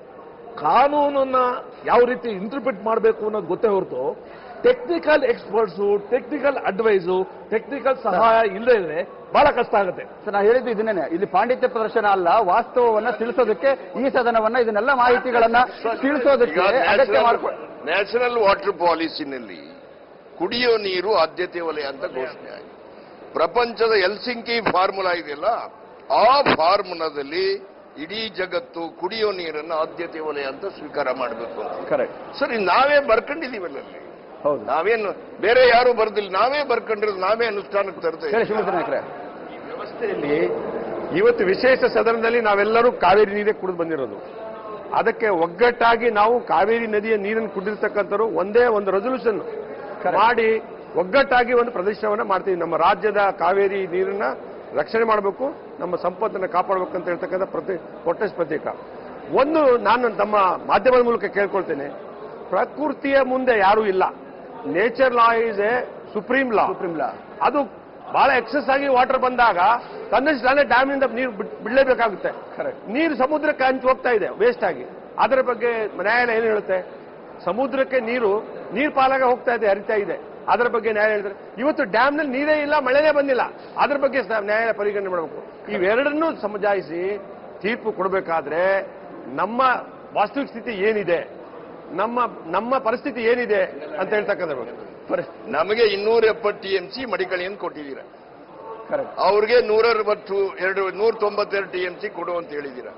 ಕಾನೂನನ್ನ ಯಾವ ರೀತಿ ಇಂಟರ್ಪ್ರಿಟ್ ಮಾಡಬೇಕು ಅನ್ನೋದು ಗೊತ್ತೇ ಹೊರತು technical experts technical advice technical ಸಹಾಯ ಇಲ್ಲದೆ ಇದ್ರೆ ಬಹಳ ಕಷ್ಟ ಆಗುತ್ತೆ ಸರ್ ನಾ ಹೇಳಿದ್ದು ಇದನ್ನೇ ಇಲ್ಲಿ ಪಾಂಡಿತ್ಯ ಪ್ರದರ್ಶನ ಅಲ್ಲ ವಾಸ್ತವವನ್ನ ತಿಳಿಸೋದಕ್ಕೆ ಈ ಸದನವನ್ನ ಇದನ್ನೆಲ್ಲ ಮಾಹಿತಿಗಳನ್ನ ತಿಳಿಸೋದಕ್ಕೆ ಅಗತ್ಯ ಮಾಡ್ಕೊಂಡು ನ್ಯಾಷನಲ್ ವಾಟರ್ ಪಾಲಿಸಿನಲ್ಲಿ ಕುಡಿಯೋ ನೀರು ಆದ್ಯತೆ ವಲಯ ಅಂತ ಘೋಷಣೆ ಆಗಿದೆ ಪ್ರಪಂಚದ ಎಲ್ಸಿಂಕಿ ಫಾರ್ಮುಲಾ ಇದೆಯಲ್ಲ ಆ ಫಾರ್ಮುಲಾದಲ್ಲಿ ಇಡೀ ಜಗತ್ತು ಕುಡಿಯೋ ನೀರನ್ನು ಆದ್ಯತೆ ವಲಯ ಅಂತ ಸ್ವೀಕಾರ ಮಾಡಬೇಕು ಅಂತ ಕರೆಕ್ಟ್ ಸರಿ ನಾವೇ ಬರ್ಕೊಂಡಿದೀವಲ್ಲ ಅಲ್ಲಿ ಹೌದು ನಾವೇನು ಬೇರೆ ಯಾರು ಬರ್ದಿಲ್ಲ ನಾವೇ ಬರ್ಕೊಂಡಿರೋದು ನಾವೇ ಅನುಷ್ಠಾನಕ್ಕೆ ತರ್ತೇವೆ ಹೇಳಿ ಶಿವಮೂರ್ತಿ ನಾಯ್ಕರೇ ವ್ಯವಸ್ಥೆಯಲ್ಲಿ ಇವತ್ತು ವಿಶೇಷ ಸದನದಲ್ಲಿ ನಾವೆಲ್ಲರೂ ಕಾವೇರಿ ನೀರೇ ಕುಡಿದು ಬಂದಿರೋದು ಅದಕ್ಕೆ ಒಗ್ಗಟ್ಟಾಗಿ ನಾವು ಕಾವೇರಿ ನದಿಯ ನೀರನ್ನು ಕುಡಿದಿರ್ತಕ್ಕಂಥವ್ರು ಒಂದೇ ಒಂದು ರೆಸೊಲ್ಯೂಷನ್ ಮಾಡಿ ಒಗ್ಗಟ್ಟಾಗಿ ಒಂದು ಪ್ರದರ್ಶನವನ್ನ ಮಾಡ್ತೀವಿ ನಮ್ಮ ರಾಜ್ಯದ ಕಾವೇರಿ ನೀರನ್ನ ರಕ್ಷಣೆ ಮಾಡಬೇಕು ನಮ್ಮ ಸಂಪತ್ತನ್ನು ಕಾಪಾಡಬೇಕು ಅಂತ ಹೇಳ್ತಕ್ಕಂಥ ಪ್ರತಿ ಪ್ರೊಟೆಸ್ಟ್ ಪ್ರತೀಕ ಒಂದು ನಾನು ತಮ್ಮ ಮಾಧ್ಯಮದ ಮೂಲಕ ಕೇಳ್ಕೊಳ್ತೇನೆ ಪ್ರಕೃತಿಯ ಮುಂದೆ ಯಾರೂ ಇಲ್ಲ nature law is a supreme law supreme law ಅದು ಬಹಳ ಎಕ್ಸೆಸ್ ಆಗಿ ವಾಟರ್ ಬಂದಾಗ ತನ್ನಷ್ಟು ತಾನೇ ಡ್ಯಾಮಿಂದ ನೀರು ಬಿಡ್- ಬಿಡ್ಲೇಬೇಕಾಗುತ್ತೆ Correct. ನೀರು ಸಮುದ್ರಕ್ಕೆ ಹಂಚಿ ಹೋಗ್ತಾ ಇದೆ ವೇಸ್ಟ್ ಆಗಿ ಅದರ ಬಗ್ಗೆ ನ್ಯಾಯಾಲಯ ಏನು ಹೇಳುತ್ತೆ ಸಮುದ್ರಕ್ಕೆ ನೀರು ನೀರ್ ಪಾಲಾಗ ಹೋಗ್ತಾ ಇದೆ ಹರಿತಾ ಇದೆ ಅದರ ಬಗ್ಗೆ ನ್ಯಾಯ ಹೇಳ್ತಾರೆ ಇವತ್ತು ಡ್ಯಾಮ್ನಲ್ಲಿ ನೀರೇ ಇಲ್ಲ ಮಳೆನೇ ಬಂದಿಲ್ಲ ಅದ್ರ ಬಗ್ಗೆ ಸ- ನ್ಯಾಯಾಲಯ ಪರಿಗಣನೆ ಮಾಡಬೇಕು ಇವೆರಡನ್ನೂ ಸಮಜಾಯಿಸಿ ತೀರ್ಪು ಕೊಡಬೇಕಾದ್ರೆ ನಮ್ಮ ವಾಸ್ತವಿಕ ಸ್ಥಿತಿ ಏನಿದೆ ನಮ್ಮ ನಮ್ಮ ಪರಿಸ್ಥಿತಿ ಏನಿದೆ ಅಂತ ಹೇಳ್ತಕ್ಕಂಥ ನಮಗೆ ಇನ್ನೂರ ಎಪ್ಪತ್ತು ಟಿ ಎಂ ಸಿ ಮಡಿಕಳಿಯನ್ನು ಕೊಟ್ಟಿದ್ದೀರಾ ಕರೆಕ್ಟ್ ಅವ್ರಿಗೆ ನೂರ ಅರವತ್ತು ಎರಡು ನೂರ ತೊಂಬತ್ತೆರಡು ಟಿ ಎಂ ಸಿ ಕೊಡು ಅಂತ ಹೇಳಿದ್ದೀರಾ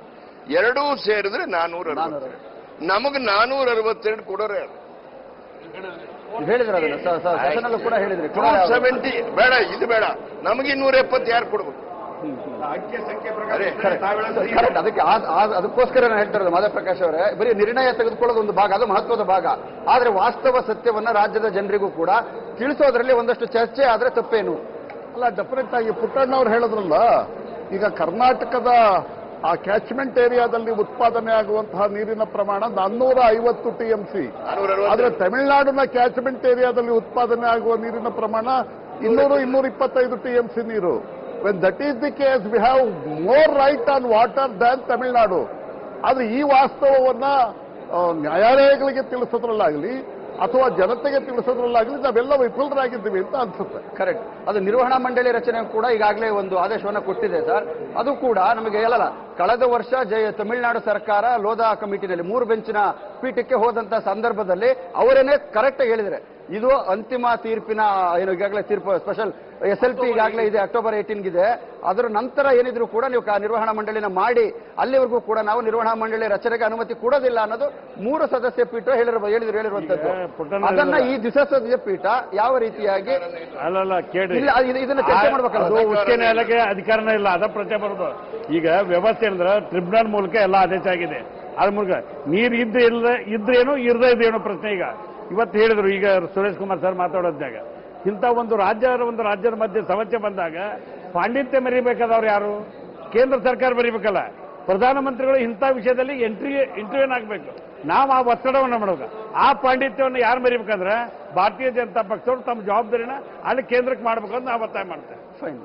ಎರಡೂ ಸೇರಿದ್ರೆ ನಾನೂರ ಅರವತ್ತೆರಡು ನಮಗೆ ನಾನೂರ ಅರವತ್ತೆರಡು ಕೊಡೋರೆ ನೀವು ಹೇಳಿದ್ರ ಅದನ್ನ ಸ- ಸ- ಸದನಲ್ಲೂ ಕೂಡ ಹೇಳಿದ್ರಿ ಟೂ ಸೆವೆಂಟಿ ಬೇಡ ಇದು ಬೇಡ ನಮಗೆ ಇನ್ನೂರ ಎಪ್ಪತ್ತು ಯಾರು ಕೊಡ್ಬೇಕು ಅರೆ, ಕರೆಕ್ಟ್ ಅದಕ್ಕೆ ಆ- ಆ- ಅದಕ್ಕೋಸ್ಕರ ನಾನು ಹೇಳ್ತಾ ಇರೋದು ಮಾಧವ ಪ್ರಕಾಶ್ ಅವರೇ ಬರೀ ನಿರ್ಣಯ ತೆಗೆದುಕೊಳ್ಳೋದು ಒಂದು ಭಾಗ ಅದು ಮಹತ್ವದ ಭಾಗ ಆದ್ರೆ ವಾಸ್ತವ ಸತ್ಯವನ್ನ ರಾಜ್ಯದ ಜನರಿಗೂ ಕೂಡ ತಿಳಿಸೋದ್ರಲ್ಲಿ ಒಂದಷ್ಟು ಚರ್ಚೆ ಆದ್ರೆ ತಪ್ಪೇನು ಅಲ್ಲ ಡೆಫಿನೆಟ್ ಆಗಿ ಪುಟ್ಟಣ್ಣವ್ರು ಹೇಳಿದ್ರಲ್ಲ ಈಗ ಕರ್ನಾಟಕದ ಆ ಕ್ಯಾಚ್ಮೆಂಟ್ ಏರಿಯಾದಲ್ಲಿ ಉತ್ಪಾದನೆ ಆಗುವಂತಹ ನೀರಿನ ಪ್ರಮಾಣ ನಾನ್ನೂರ ಐವತ್ತು ಟಿ ಎಂ ಸಿ ನಾನೂರ ಆದ್ರೆ ಅರವತ್ತೆರಡು ತಮಿಳುನಾಡಿನ ಕ್ಯಾಚ್ಮೆಂಟ್ ಏರಿಯಾದಲ್ಲಿ ಉತ್ಪಾದನೆ ಆಗುವ ನೀರಿನ ಪ್ರಮಾಣ ಇನ್ನೂರು ಇನ್ನೂರ ಇಪ್ಪತ್ತೈದು ಟಿ ಎಂ ಸಿ ನೀರು when that is the case we have more right on water than Tamil Nadu ಆದ್ರೆ ಈ ವಾಸ್ತವವನ್ನ ಆ, ನ್ಯಾಯಾಲಯಗಳಿಗೆ ತಿಳಿಸೋದ್ರಲ್ಲಾಗಲಿ ಅಥವಾ ಜನತೆಗೆ ತಿಳಿಸೋದ್ರಲ್ಲಾಗಲಿ ನಾವೆಲ್ಲ ವಿಫಲರಾಗಿದ್ದೀವಿ ಅಂತ ಅನ್ಸುತ್ತೆ ಕರೆಕ್ಟ್ ಅದು ನಿರ್ವಹಣಾ ಮಂಡಳಿ ರಚನೆ ಕೂಡ ಈಗಾಗಲೇ ಒಂದು ಆದೇಶವನ್ನ ಕೊಟ್ಟಿದೆ ಸರ್ ಅದು ಕೂಡ ನಮಗೆ ಹೇಳಲ್ಲ ಕಳೆದ ವರ್ಷ ಜಯ ತಮಿಳುನಾಡು ಸರ್ಕಾರ ಲೋಧಾ ಕಮಿಟಿನಲ್ಲಿ ಮೂರು ಬೆಂಚಿನ ಪೀಠಕ್ಕೆ ಹೋದಂತ ಸಂದರ್ಭದಲ್ಲಿ ಅವರೇನೆ ಕರೆಕ್ಟ್ ಹೇಳಿದ್ರೆ ಇದು ಅಂತಿಮ ತೀರ್ಪಿನ ಏನು ಈಗಾಗಲೇ ತೀರ್ಪು ಸ್ಪೆಷಲ್ ಎಸ್ ಎಲ್ ಪಿ ಈಗಾಗಲೇ ಇದೆ ಅಕ್ಟೋಬರ್ ಏಟೀನ್ಗಿದೆ ಅದರ ನಂತರ ಏನಿದ್ರು ಕೂಡ ನೀವು ಕ- ನಿರ್ವಹಣಾ ಮಂಡಳಿನ ಮಾಡಿ ಅಲ್ಲಿವರೆಗೂ ಕೂಡ ನಾವು ನಿರ್ವಹಣಾ ಮಂಡಳಿ ರಚನೆಗೆ ಅನುಮತಿ ಕೊಡೋದಿಲ್ಲ ಅನ್ನೋದು ಮೂರು ಸದಸ್ಯ ಪೀಠ ಹೇಳಿರುವ ಹೇಳಿದ್ರು ಹೇಳಿರುವಂತದ್ದು ಪುಟ್ಟಣ್ಣ ಅದನ್ನ ಈ ಹೇಳಿದ್ರು. ದ್ವಿಸದಸ್ಯ ಪೀಠ ಯಾವ ರೀತಿಯಾಗಿ ಅಲ್ಲಲ್ಲ ಕೇಳ್ರಿ ಇಲ್ಲ ಇದು- ಇದನ್ನ ಚರ್ಚೆ ಮಾಡ್ಬೇಕಲ್ಲ ಅದು ಸರ್? ಉಚ್ಚ ನ್ಯಾಯಾಲಯಕ್ಕೆ ಅಧಿಕಾರನೇ ಇಲ್ಲ ಅದ ಪ್ರಶ್ನೆ ಬರೋದು ಈಗ ವ್ಯವಸ್ಥೆ ಅಂದ್ರೆ ಟ್ರಿಬ್ಯುನಲ್ ಮೂಲಕ ಎಲ್ಲ ಆದೇಶ ಆಗಿದೆ ಅದ್ರ ಮೂಲಕ ನೀರು ಇದ್ದು ಇಲ್ಲ ಇದ್ರೇನು ಇರದೇ ಇದೇನೋ ಪ್ರಶ್ನೆ ಈಗ ಇವತ್ತು ಹೇಳಿದ್ರು ಈಗ ಸುರೇಶ್ ಕುಮಾರ್ ಸರ್ ಮಾತಾಡೋದ್ನಾಗ ಇಂಥ ಒಂದು ರಾಜ್ಯ ಒಂದು ರಾಜ್ಯದ ಮಧ್ಯೆ ಸಮಸ್ಯೆ ಬಂದಾಗ ಪಾಂಡಿತ್ಯ ಮೆರಿಬೇಕಾದವ್ರು ಯಾರು ಕೇಂದ್ರ ಸರ್ಕಾರ ಬರೀಬೇಕಲ್ಲ ಪ್ರಧಾನಮಂತ್ರಿಗಳು ಇಂಥ ವಿಷಯದಲ್ಲಿ ಎಂಟ್ರಿ ಇಂಟರ್ವ್ಯೂನ್ ಆಗಬೇಕು ನಾವು ಆ ಒತ್ತಡವನ್ನು ಮಾಡಬೇಕು ಆ ಪಾಂಡಿತ್ಯವನ್ನು ಯಾರು ಮರಿಬೇಕಂದ್ರೆ ಭಾರತೀಯ ಜನತಾ ಪಕ್ಷದವರು ತಮ್ಮ ಜವಾಬ್ದಾರಿನ ಅಲ್ಲಿ ಕೇಂದ್ರಕ್ಕೆ ಮಾಡ್ಬೇಕು ಅಂತ ನಾವು ಒತ್ತಾಯ ಮಾಡ್ತೇವೆ ಫೈನ್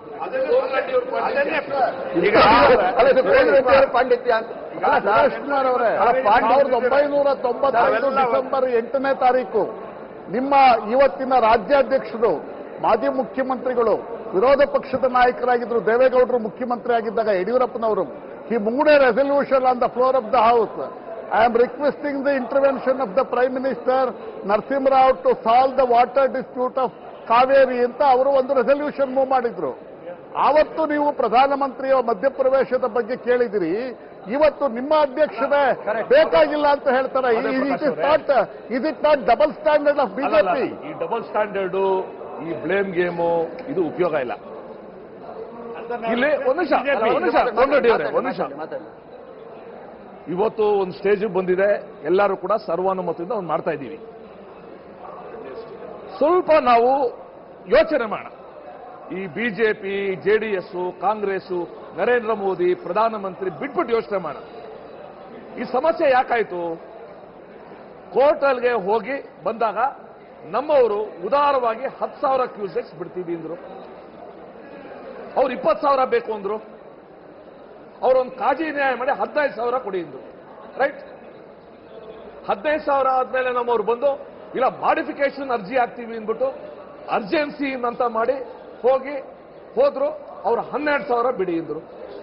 ಈಗ ಅಲ್ಲ, ಇದು ಕೇಂದ್ರ ಪಾಂಡಿತ್ಯ ಅಂತ ಅಲ್ಲ ಸರ್, ಸುರೇಶ್ ಕುಮಾರ್ ಅವರೇ ಅಲ್ಲ, ಪಾಂಡಿತ್ಯ- ಸಾವಿರದ ಒಂಬೈನೂರ ತೊಂಬತ್ತೈದು ನಾವೆಲ್ಲ- ಡಿಸೆಂಬರ್ ಎಂಟನೇ ತಾರೀಕು ನಿಮ್ಮ ಇವತ್ತಿನ ರಾಜ್ಯಾಧ್ಯಕ್ಷರು ಮಾಜಿ ಮುಖ್ಯಮಂತ್ರಿಗಳು ವಿರೋಧ ಪಕ್ಷದ ನಾಯಕರಾಗಿದ್ರು ದೇವೇಗೌಡರು ಮುಖ್ಯಮಂತ್ರಿ ಆಗಿದ್ದಾಗ ಯಡಿಯೂರಪ್ಪನವರು he moved a resolution on the floor of the house I am requesting the intervention of the prime minister Narasimha Rao to solve the water dispute of Cauvery ಅಂತ ಅವರು ಒಂದು ರೆಸಲ್ಯೂಷನ್ ಮೂವ್ ಮಾಡಿದ್ರು ಆವತ್ತು ನೀವು ಪ್ರಧಾನಮಂತ್ರಿಯ ಮಧ್ಯಪ್ರವೇಶದ ಬಗ್ಗೆ ಕೇಳಿದಿರಿ ಇವತ್ತು ನಿಮ್ಮ ಅಧ್ಯಕ್ಷರೇ ಬೇಕಾಗಿಲ್ಲ ಅಂತ ಹೇಳ್ತಾರೆ ಅದೇ it is Prakash not is it not double standard of ಅಲ್ಲ, ಅಲ್ಲ. ಬಿಜೆಪಿ ಈ ಡಬಲ್ ಸ್ಟ್ಯಾಂಡರ್ಡು ಈ ಬ್ಲೇಮ್ ಗೇಮು ಇದು ಉಪಯೋಗ ಇಲ್ಲ ಇಲ್ಲಿ ಒಂದು ನಿಮಿಷ ಅಲ್ಲ, ಒಂದು ನಿಮಿಷ ಕೊಂಡೋಡಿ ಅವರೇ ಒಂದು ನಿಮಿಷ ಮಾತಾಡಿ. ಇವತ್ತು ಒಂದು ಸ್ಟೇಜ್ ಬಂದಿದೆ ಎಲ್ಲರೂ ಕೂಡ ಸರ್ವಾನುಮತದಿಂದ ಒಂದು ಮಾಡ್ತಾ ಇದ್ದೀವಿ ಸ್ವಲ್ಪ ನಾವು ಯೋಚನೆ ಮಾಡೋಣ ಈ BJP JDS Congress Narendra Modi ಪ್ರಧಾನಮಂತ್ರಿ ಬಿಟ್ಬಿಟ್ಟು ಯೋಚನೆ ಮಾಡೋಣ ಈ ಸಮಸ್ಯೆ ಯಾಕಾಯ್ತು ಕೋರ್ಟಲ್ಗೆ ಹೋಗಿ ಬಂದಾಗ ನಮ್ಮವರು ಉದಾರವಾಗಿ ಹತ್ತು ಸಾವಿರ ಕ್ಯೂಸೆಕ್ಸ್ ಬಿಡ್ತೀವಿ ಅಂದ್ರು ಅವ್ರು ಇಪ್ಪತ್ತು ಸಾವಿರ ಬೇಕು ಅಂದ್ರು ಅವರೊಂದು ಕಾಜಿ ನ್ಯಾಯ ಮಾಡಿ ಹದಿನೈದು ಸಾವಿರ ಕೊಡಿ ಅಂದ್ರು ರೈಟ್ ಹದಿನೈದು ಸಾವಿರ ಆದ್ಮೇಲೆ ನಮ್ಮವ್ರು ಬಂದು ಇಲ್ಲ ಮಾಡಿಫಿಕೇಶನ್ ಅರ್ಜಿ ಹಾಕ್ತೀವಿ ಅಂದ್ಬಿಟ್ಟು ಅರ್ಜೆನ್ಸಿ ಅಂತ ಮಾಡಿ ಹೋಗಿ ಹೋದ್ರು ಅವ್ರು ಹನ್ನೆರಡು ಸಾವಿರ ಬಿಡಿ ಅಂದ್ರು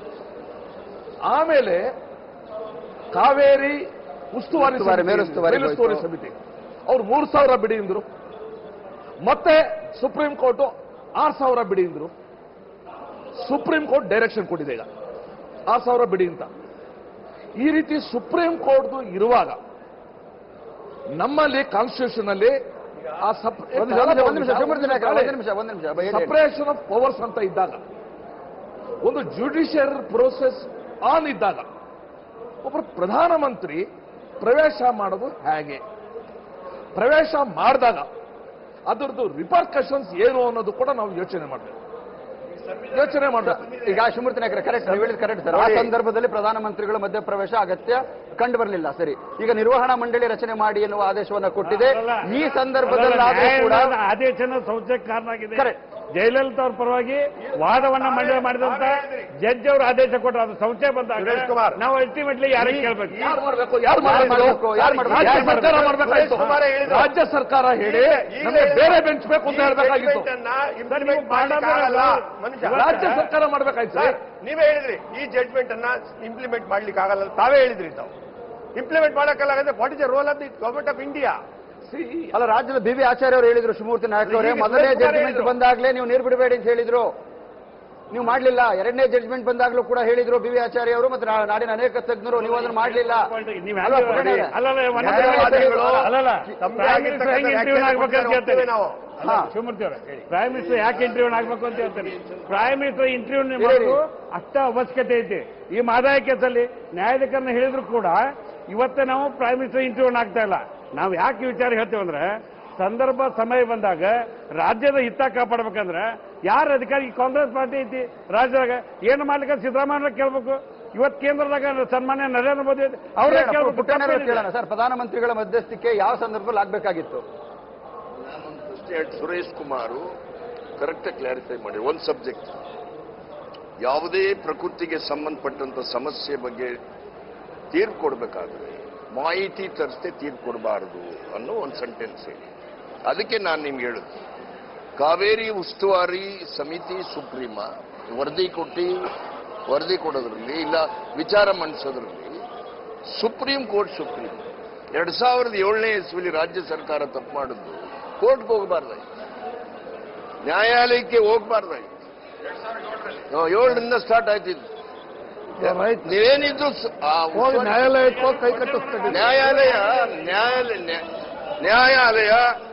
ಆಮೇಲೆ ಕಾವೇರಿ ಉಸ್ತುವಾರಿ ಉಸ್ತುವಾರಿ, ಸಮಿತಿ, ಮೇಲುಸ್ತುವಾರಿ ಮೇಲುಸ್ತುವಾರಿ ಹೋಯ್ತು. ಸಮಿತಿ ಅವ್ರು ಮೂರು ಸಾವಿರ ಬಿಡಿ ಅಂದ್ರು ಮತ್ತೆ ಸುಪ್ರೀಂ ಕೋರ್ಟ್ ಆರು ಸಾವಿರ ಬಿಡಿ ಅಂದ್ರು ಸುಪ್ರೀಂ ಕೋರ್ಟ್ ಡೈರೆಕ್ಷನ್ ಕೊಟ್ಟಿದೆ ಈಗ ಆರು ಸಾವಿರ ಬಿಡಿ ಅಂತ ಈ ರೀತಿ ಸುಪ್ರೀಂ ಕೋರ್ಟ್ದು ಇರುವಾಗ ನಮ್ಮಲ್ಲಿ ಕಾನ್ಸ್ಟಿಟ್ಯೂಷನ್ ಅಲ್ಲಿ ಆ ಸಪ್ ಒಂದು ನಿಮಿಷ, ಒಂದು ನಿಮಿಷ ಶಿವಮೂರ್ತಿ ನಾಯ್ಕರೇ, ಒಂದು ನಿಮಿಷ ಒಂದು ನಿಮಿಷ ಹೇಳಿ, ಹೇಳಿ. ಸಪರೇಷನ್ ಆಫ್ ಪವರ್ಸ್ ಅಂತ ಇದ್ದಾಗ ಒಂದು ಜುಡಿಷಿಯಲ್ ಪ್ರೋಸೆಸ್ ಆನ್ ಇದ್ದಾಗ ಒಬ್ಬರು ಪ್ರಧಾನಮಂತ್ರಿ ಪ್ರವೇಶ ಮಾಡೋದು ಹೇಗೆ ಪ್ರವೇಶ ಮಾಡಿದಾಗ ಅದರದ್ದು ರಿಪರ್ಕಷನ್ಸ್ ಏನು ಅನ್ನೋದು ಕೂಡ ನಾವು ಯೋಚನೆ ಮಾಡಬೇಕು ಯೋಚನೆ ಮಾಡಬೇಕು ಈಗ ಶಿವಮೂರ್ತಿ ನಾಯ್ಕರ ಕರೆಕ್ಟ್ ನೀವು ಹೇಳಿದ ಕರೆಕ್ಟ್ ಸರ್ ಆ ನೋಡಿ. ಸಂದರ್ಭದಲ್ಲಿ ಪ್ರಧಾನಮಂತ್ರಿಗಳು ಮಧ್ಯಪ್ರವೇಶ ಅಗತ್ಯ ಕಂಡು ಬರಲಿಲ್ಲ ಸರಿ ಈಗ ನಿರ್ವಹಣಾ ಮಂಡಳಿ ರಚನೆ ಮಾಡಿ ಎನ್ನುವ ಆದೇಶವನ್ನ ಕೊಟ್ಟಿದೆ ಈ ಸಂದರ್ಭದಲ್ಲಾದ್ರೂ ಕೂಡ ನ್ಯಾಯಾಲಯದ ಆದೇಶನ ಸಂಸ್ಥೆಗೆ ಕಾರಣ ಆಗಿದೆ Correct. ಜಯಲಲಿತಾ ಅವ್ರ ಪರವಾಗಿ ವಾದವನ್ನ ಮಂಡನೆ ಮಾಡಿದಂತ ಜಡ್ಜ್ ಅವರು ಆದೇಶ ಕೊಟ್ಟರು ಅದು ಸಂಸ್ಥೆ ಬಂದಾಗ ಸುರೇಶ್ ಕುಮಾರ್. ನಾವು ಅಲ್ಟಿಮೇಟ್ಲಿ ಯಾರಿಗೆ ಕೇಳ್ಬೇಕು ಯಾರು ಮಾಡಬೇಕು ಯಾರು ಯಾರು ಮಾಡಬೇಕು ಮಾಡ್ಬೇಕು? ಯಾರು ಮಾಡ್ಬೇಕು? ರಾಜ್ಯ ಯಾರು ಸರ್ಕಾರ ಮಾಡ್ಬೇಕು? ಮಾಡಬೇಕಾಯ್ತು ಸುರೇಶ್ ಕುಮಾರೇ ಹೇಳಿದ್ರು. ರಾಜ್ಯ ಸರ್ಕಾರ ಹೇಳಿ ಈಗ ನಮಗೆ ಹೇಳಿದ್ರು. ಬೇರೆ ಬೆಂಚ್ ಬೇಕು ಅಂತ ಈ ಹೇಳ್ಬೇಕಾಗಿತ್ತು judgment ಅನ್ನ ಸರ್, implement ನೀವು ಮಾಡ್ಲಿಕ್ಕಾಗಲ್ಲ. ಮಾಡಲ್ಲ. ಮನುಷ್ಯ. ರಾಜ್ಯ ಸರ್ಕಾರ ಮಾಡಬೇಕಾಯ್ತು ಸರ್, ನೀವೇ ಹೇಳಿದ್ರಿ ಈ ಜಡ್ಜ್ಮೆಂಟ್ ಅನ್ನ ಇಂಪ್ಲಿಮೆಂಟ್ ಮಾಡ್ಲಿಕ್ಕೆ ಆಗಲ್ಲ ತಾವೇ ಹೇಳಿದ್ರಿ ತಾವು ಇಂಪ್ಲಿಮೆಂಟ್ ಮಾಡಕ್ಕಾಗಲ್ಲ what is the role of the government of India ಅಲ್ಲ ರಾಜ್ಯದ ಬಿ ವಿ ಆಚಾರ್ಯ ಅವರು ಹೇಳಿದ್ರು ಶಿವಮೂರ್ತಿ ನಾಯಕ್ ಅವರೇ ಈಗ ಮೊದಲನೇ ಸುರೇಶ್ ಕುಮಾರ್ ಜಡ್ಜ್ಮೆಂಟ್ ಹೇಳಿದ್ರು. ಬಂದಾಗ್ಲೇ ನೀವು ನೀರು ಬಿಡಬೇಡಿ ಅಂತ ಹೇಳಿದ್ರು ನೀವು ಮಾಡ್ಲಿಲ್ಲ ಎರಡನೇ ಜಡ್ಜ್ಮೆಂಟ್ ಬಂದಾಗ್ಲೂ ಕೂಡ ಹೇಳಿದ್ರು ಬಿ ವಿ ಆಚಾರ್ಯ ಅವರು ಮತ್ತೆ ನಾ- ನಾಡಿನ ಅನೇಕ ತಜ್ಞರು ನೀವು ಅದನ್ನ ಮಾಡ್ಲಿಲ್ಲ ನೀವು ಅಲ್ವಾ, ಪುಟ್ಟಣ್ಣ ಅವರೇ? ಅಲ್ಲಲ್ಲ ಒಂದು ನ್ಯಾಯವಾದಿಗಳು ಅಲ್ಲಲ್ಲ ತಮ್ಮದೇ ಪ್ರೈಮ್ ಮಿನಿಸ್ಟರ್ ಹೆಂಗೆ ಇಂಟರ್ವ್ಯೂ ಆಗ್ಬೇಕಂತ ಹೇಳ್ತೇನೆ ನಾವು ಹಾ. ಶಿವಮೂರ್ತಿ ಅವರೇ ಪ್ರೈಮ್ ಮಿನಿಸ್ಟರ್ ಯಾಕೆ ಇಂಟರ್ವ್ಯೂ ಆಗ್ಬೇಕು ಅಂತ ಹೇಳ್ತೇನೆ ಪ್ರೈಮ್ ಮಿನಿಸ್ಟರ್ ಇಂಟರ್ವ್ಯೂ ಇರಿ. ಮಾಡೋದು ಅಷ್ಟ ಅವಶ್ಯಕತೆ ಐತಿ ಈ ಮಾದಾಯ ಕೇಸಲ್ಲಿ ನ್ಯಾಯಾಧಿಕರಣ ಹೇಳಿದ್ರು ಕೂಡ ಇವತ್ತೇ ನಾವು ಪ್ರೈಮ್ ಮಿನಿಸ್ಟರ್ ಇಂಟರ್ವ್ಯೂ ಆಗ್ತಾ ಇಲ್ಲ ನಾವು ಯಾಕೆ ಈ ವಿಚಾರ ಹೇಳ್ತೇವೆ ಅಂದ್ರೆ ಸಂದರ್ಭ ಸಮಯ ಬಂದಾಗ ರಾಜ್ಯದ ಹಿತ ಕಾಪಾಡ್ಬೇಕಂದ್ರೆ ಯಾರ ಅಧಿಕಾರಿ ಈ ಕಾಂಗ್ರೆಸ್ ಪಾರ್ಟಿ ಐತಿ ರಾಜ್ಯದಾಗ ಏನು ಮಾಡ್ಲಿಕ್ಕೆ ಸಿದ್ದರಾಮಯ್ಯ ಕೇಳ್ಬೇಕು ಇವತ್ತು ಕೇಂದ್ರದಾಗ ಸನ್ಮಾನ್ಯ ನರೇಂದ್ರ ಮೋದಿ ಅವರೇ ಕೇಳ್ಬೇಕು ಪುಟ್ಟಣ್ಣ ಅವ್ರನ್ನ ತಪ್ಪೇನಿದೆ? ಕೇಳೋಣ ಸರ್ ಪ್ರಧಾನಮಂತ್ರಿಗಳ ಮಧ್ಯಸ್ಥಿಕೆ ಯಾವ ಸಂದರ್ಭದಲ್ಲಿ ಆಗ್ಬೇಕಾಗಿತ್ತು state Suresh Kumar correct clarify ಮಾಡಿ ಒಂದು ಸಬ್ಜೆಕ್ಟ್ ಯಾವುದೇ ಪ್ರಕೃತಿಗೆ ಸಂಬಂಧಪಟ್ಟಂತ ಸಮಸ್ಯೆ ಬಗ್ಗೆ ತೀರ್ಪು ಕೊಡಬೇಕಾದ್ರೆ ಮಾಹಿತಿ ತರಿಸದೆ ತೀರ್ಪು ಕೊಡಬಾರದು ಅನ್ನೋ ಒಂದು ಸೆಂಟೆನ್ಸ್ ಹೇಳಿ ಅದಕ್ಕೆ ನಾನು ನಿಮ್ಗೆ ಹೇಳುದು ಕಾವೇರಿ ಉಸ್ತುವಾರಿ ಸಮಿತಿ ಸುಪ್ರೀಮ ವರದಿ ಕೊಟ್ಟು ವರದಿ ಕೊಡೋದ್ರಲ್ಲಿ ಇಲ್ಲ ವಿಚಾರ ಮಂಡಿಸೋದ್ರಲ್ಲಿ ಸುಪ್ರೀಂ ಕೋರ್ಟ್ ಸುಪ್ರೀಂ ಎರಡ್ ಸಾವಿರದ ಏಳನೇ ಇಸ್ವಿಲಿ ರಾಜ್ಯ ಸರ್ಕಾರ ತಪ್ಪು ಮಾಡಿದ್ದು ಕೋರ್ಟ್ಗೆ ಹೋಗಬಾರ್ದಾಯ್ತು ನ್ಯಾಯಾಲಯಕ್ಕೆ ಹೋಗಬಾರ್ದಾಯ್ತು ಏಳರಿಂದ ಸ್ಟಾರ್ಟ್ ಆಯ್ತಿದ್ದು ನೀವೇನಿದ್ರು ಸ- ಆ ಹೋಗಿ ಉಸ್ತುವಾರಿ- ನ್ಯಾಯಾಲಯಕ್ಕೆ ಹೋಗಿ ಕೈ ಕಟ್ಟಿಸ್ಕೊಂಡಿದ್ದೀವಿ ನ್ಯಾಯಾಲಯ ನ್ಯಾಯಾಲಯ ನ್ಯಾಯ- ನ್ಯಾಯಾಲಯ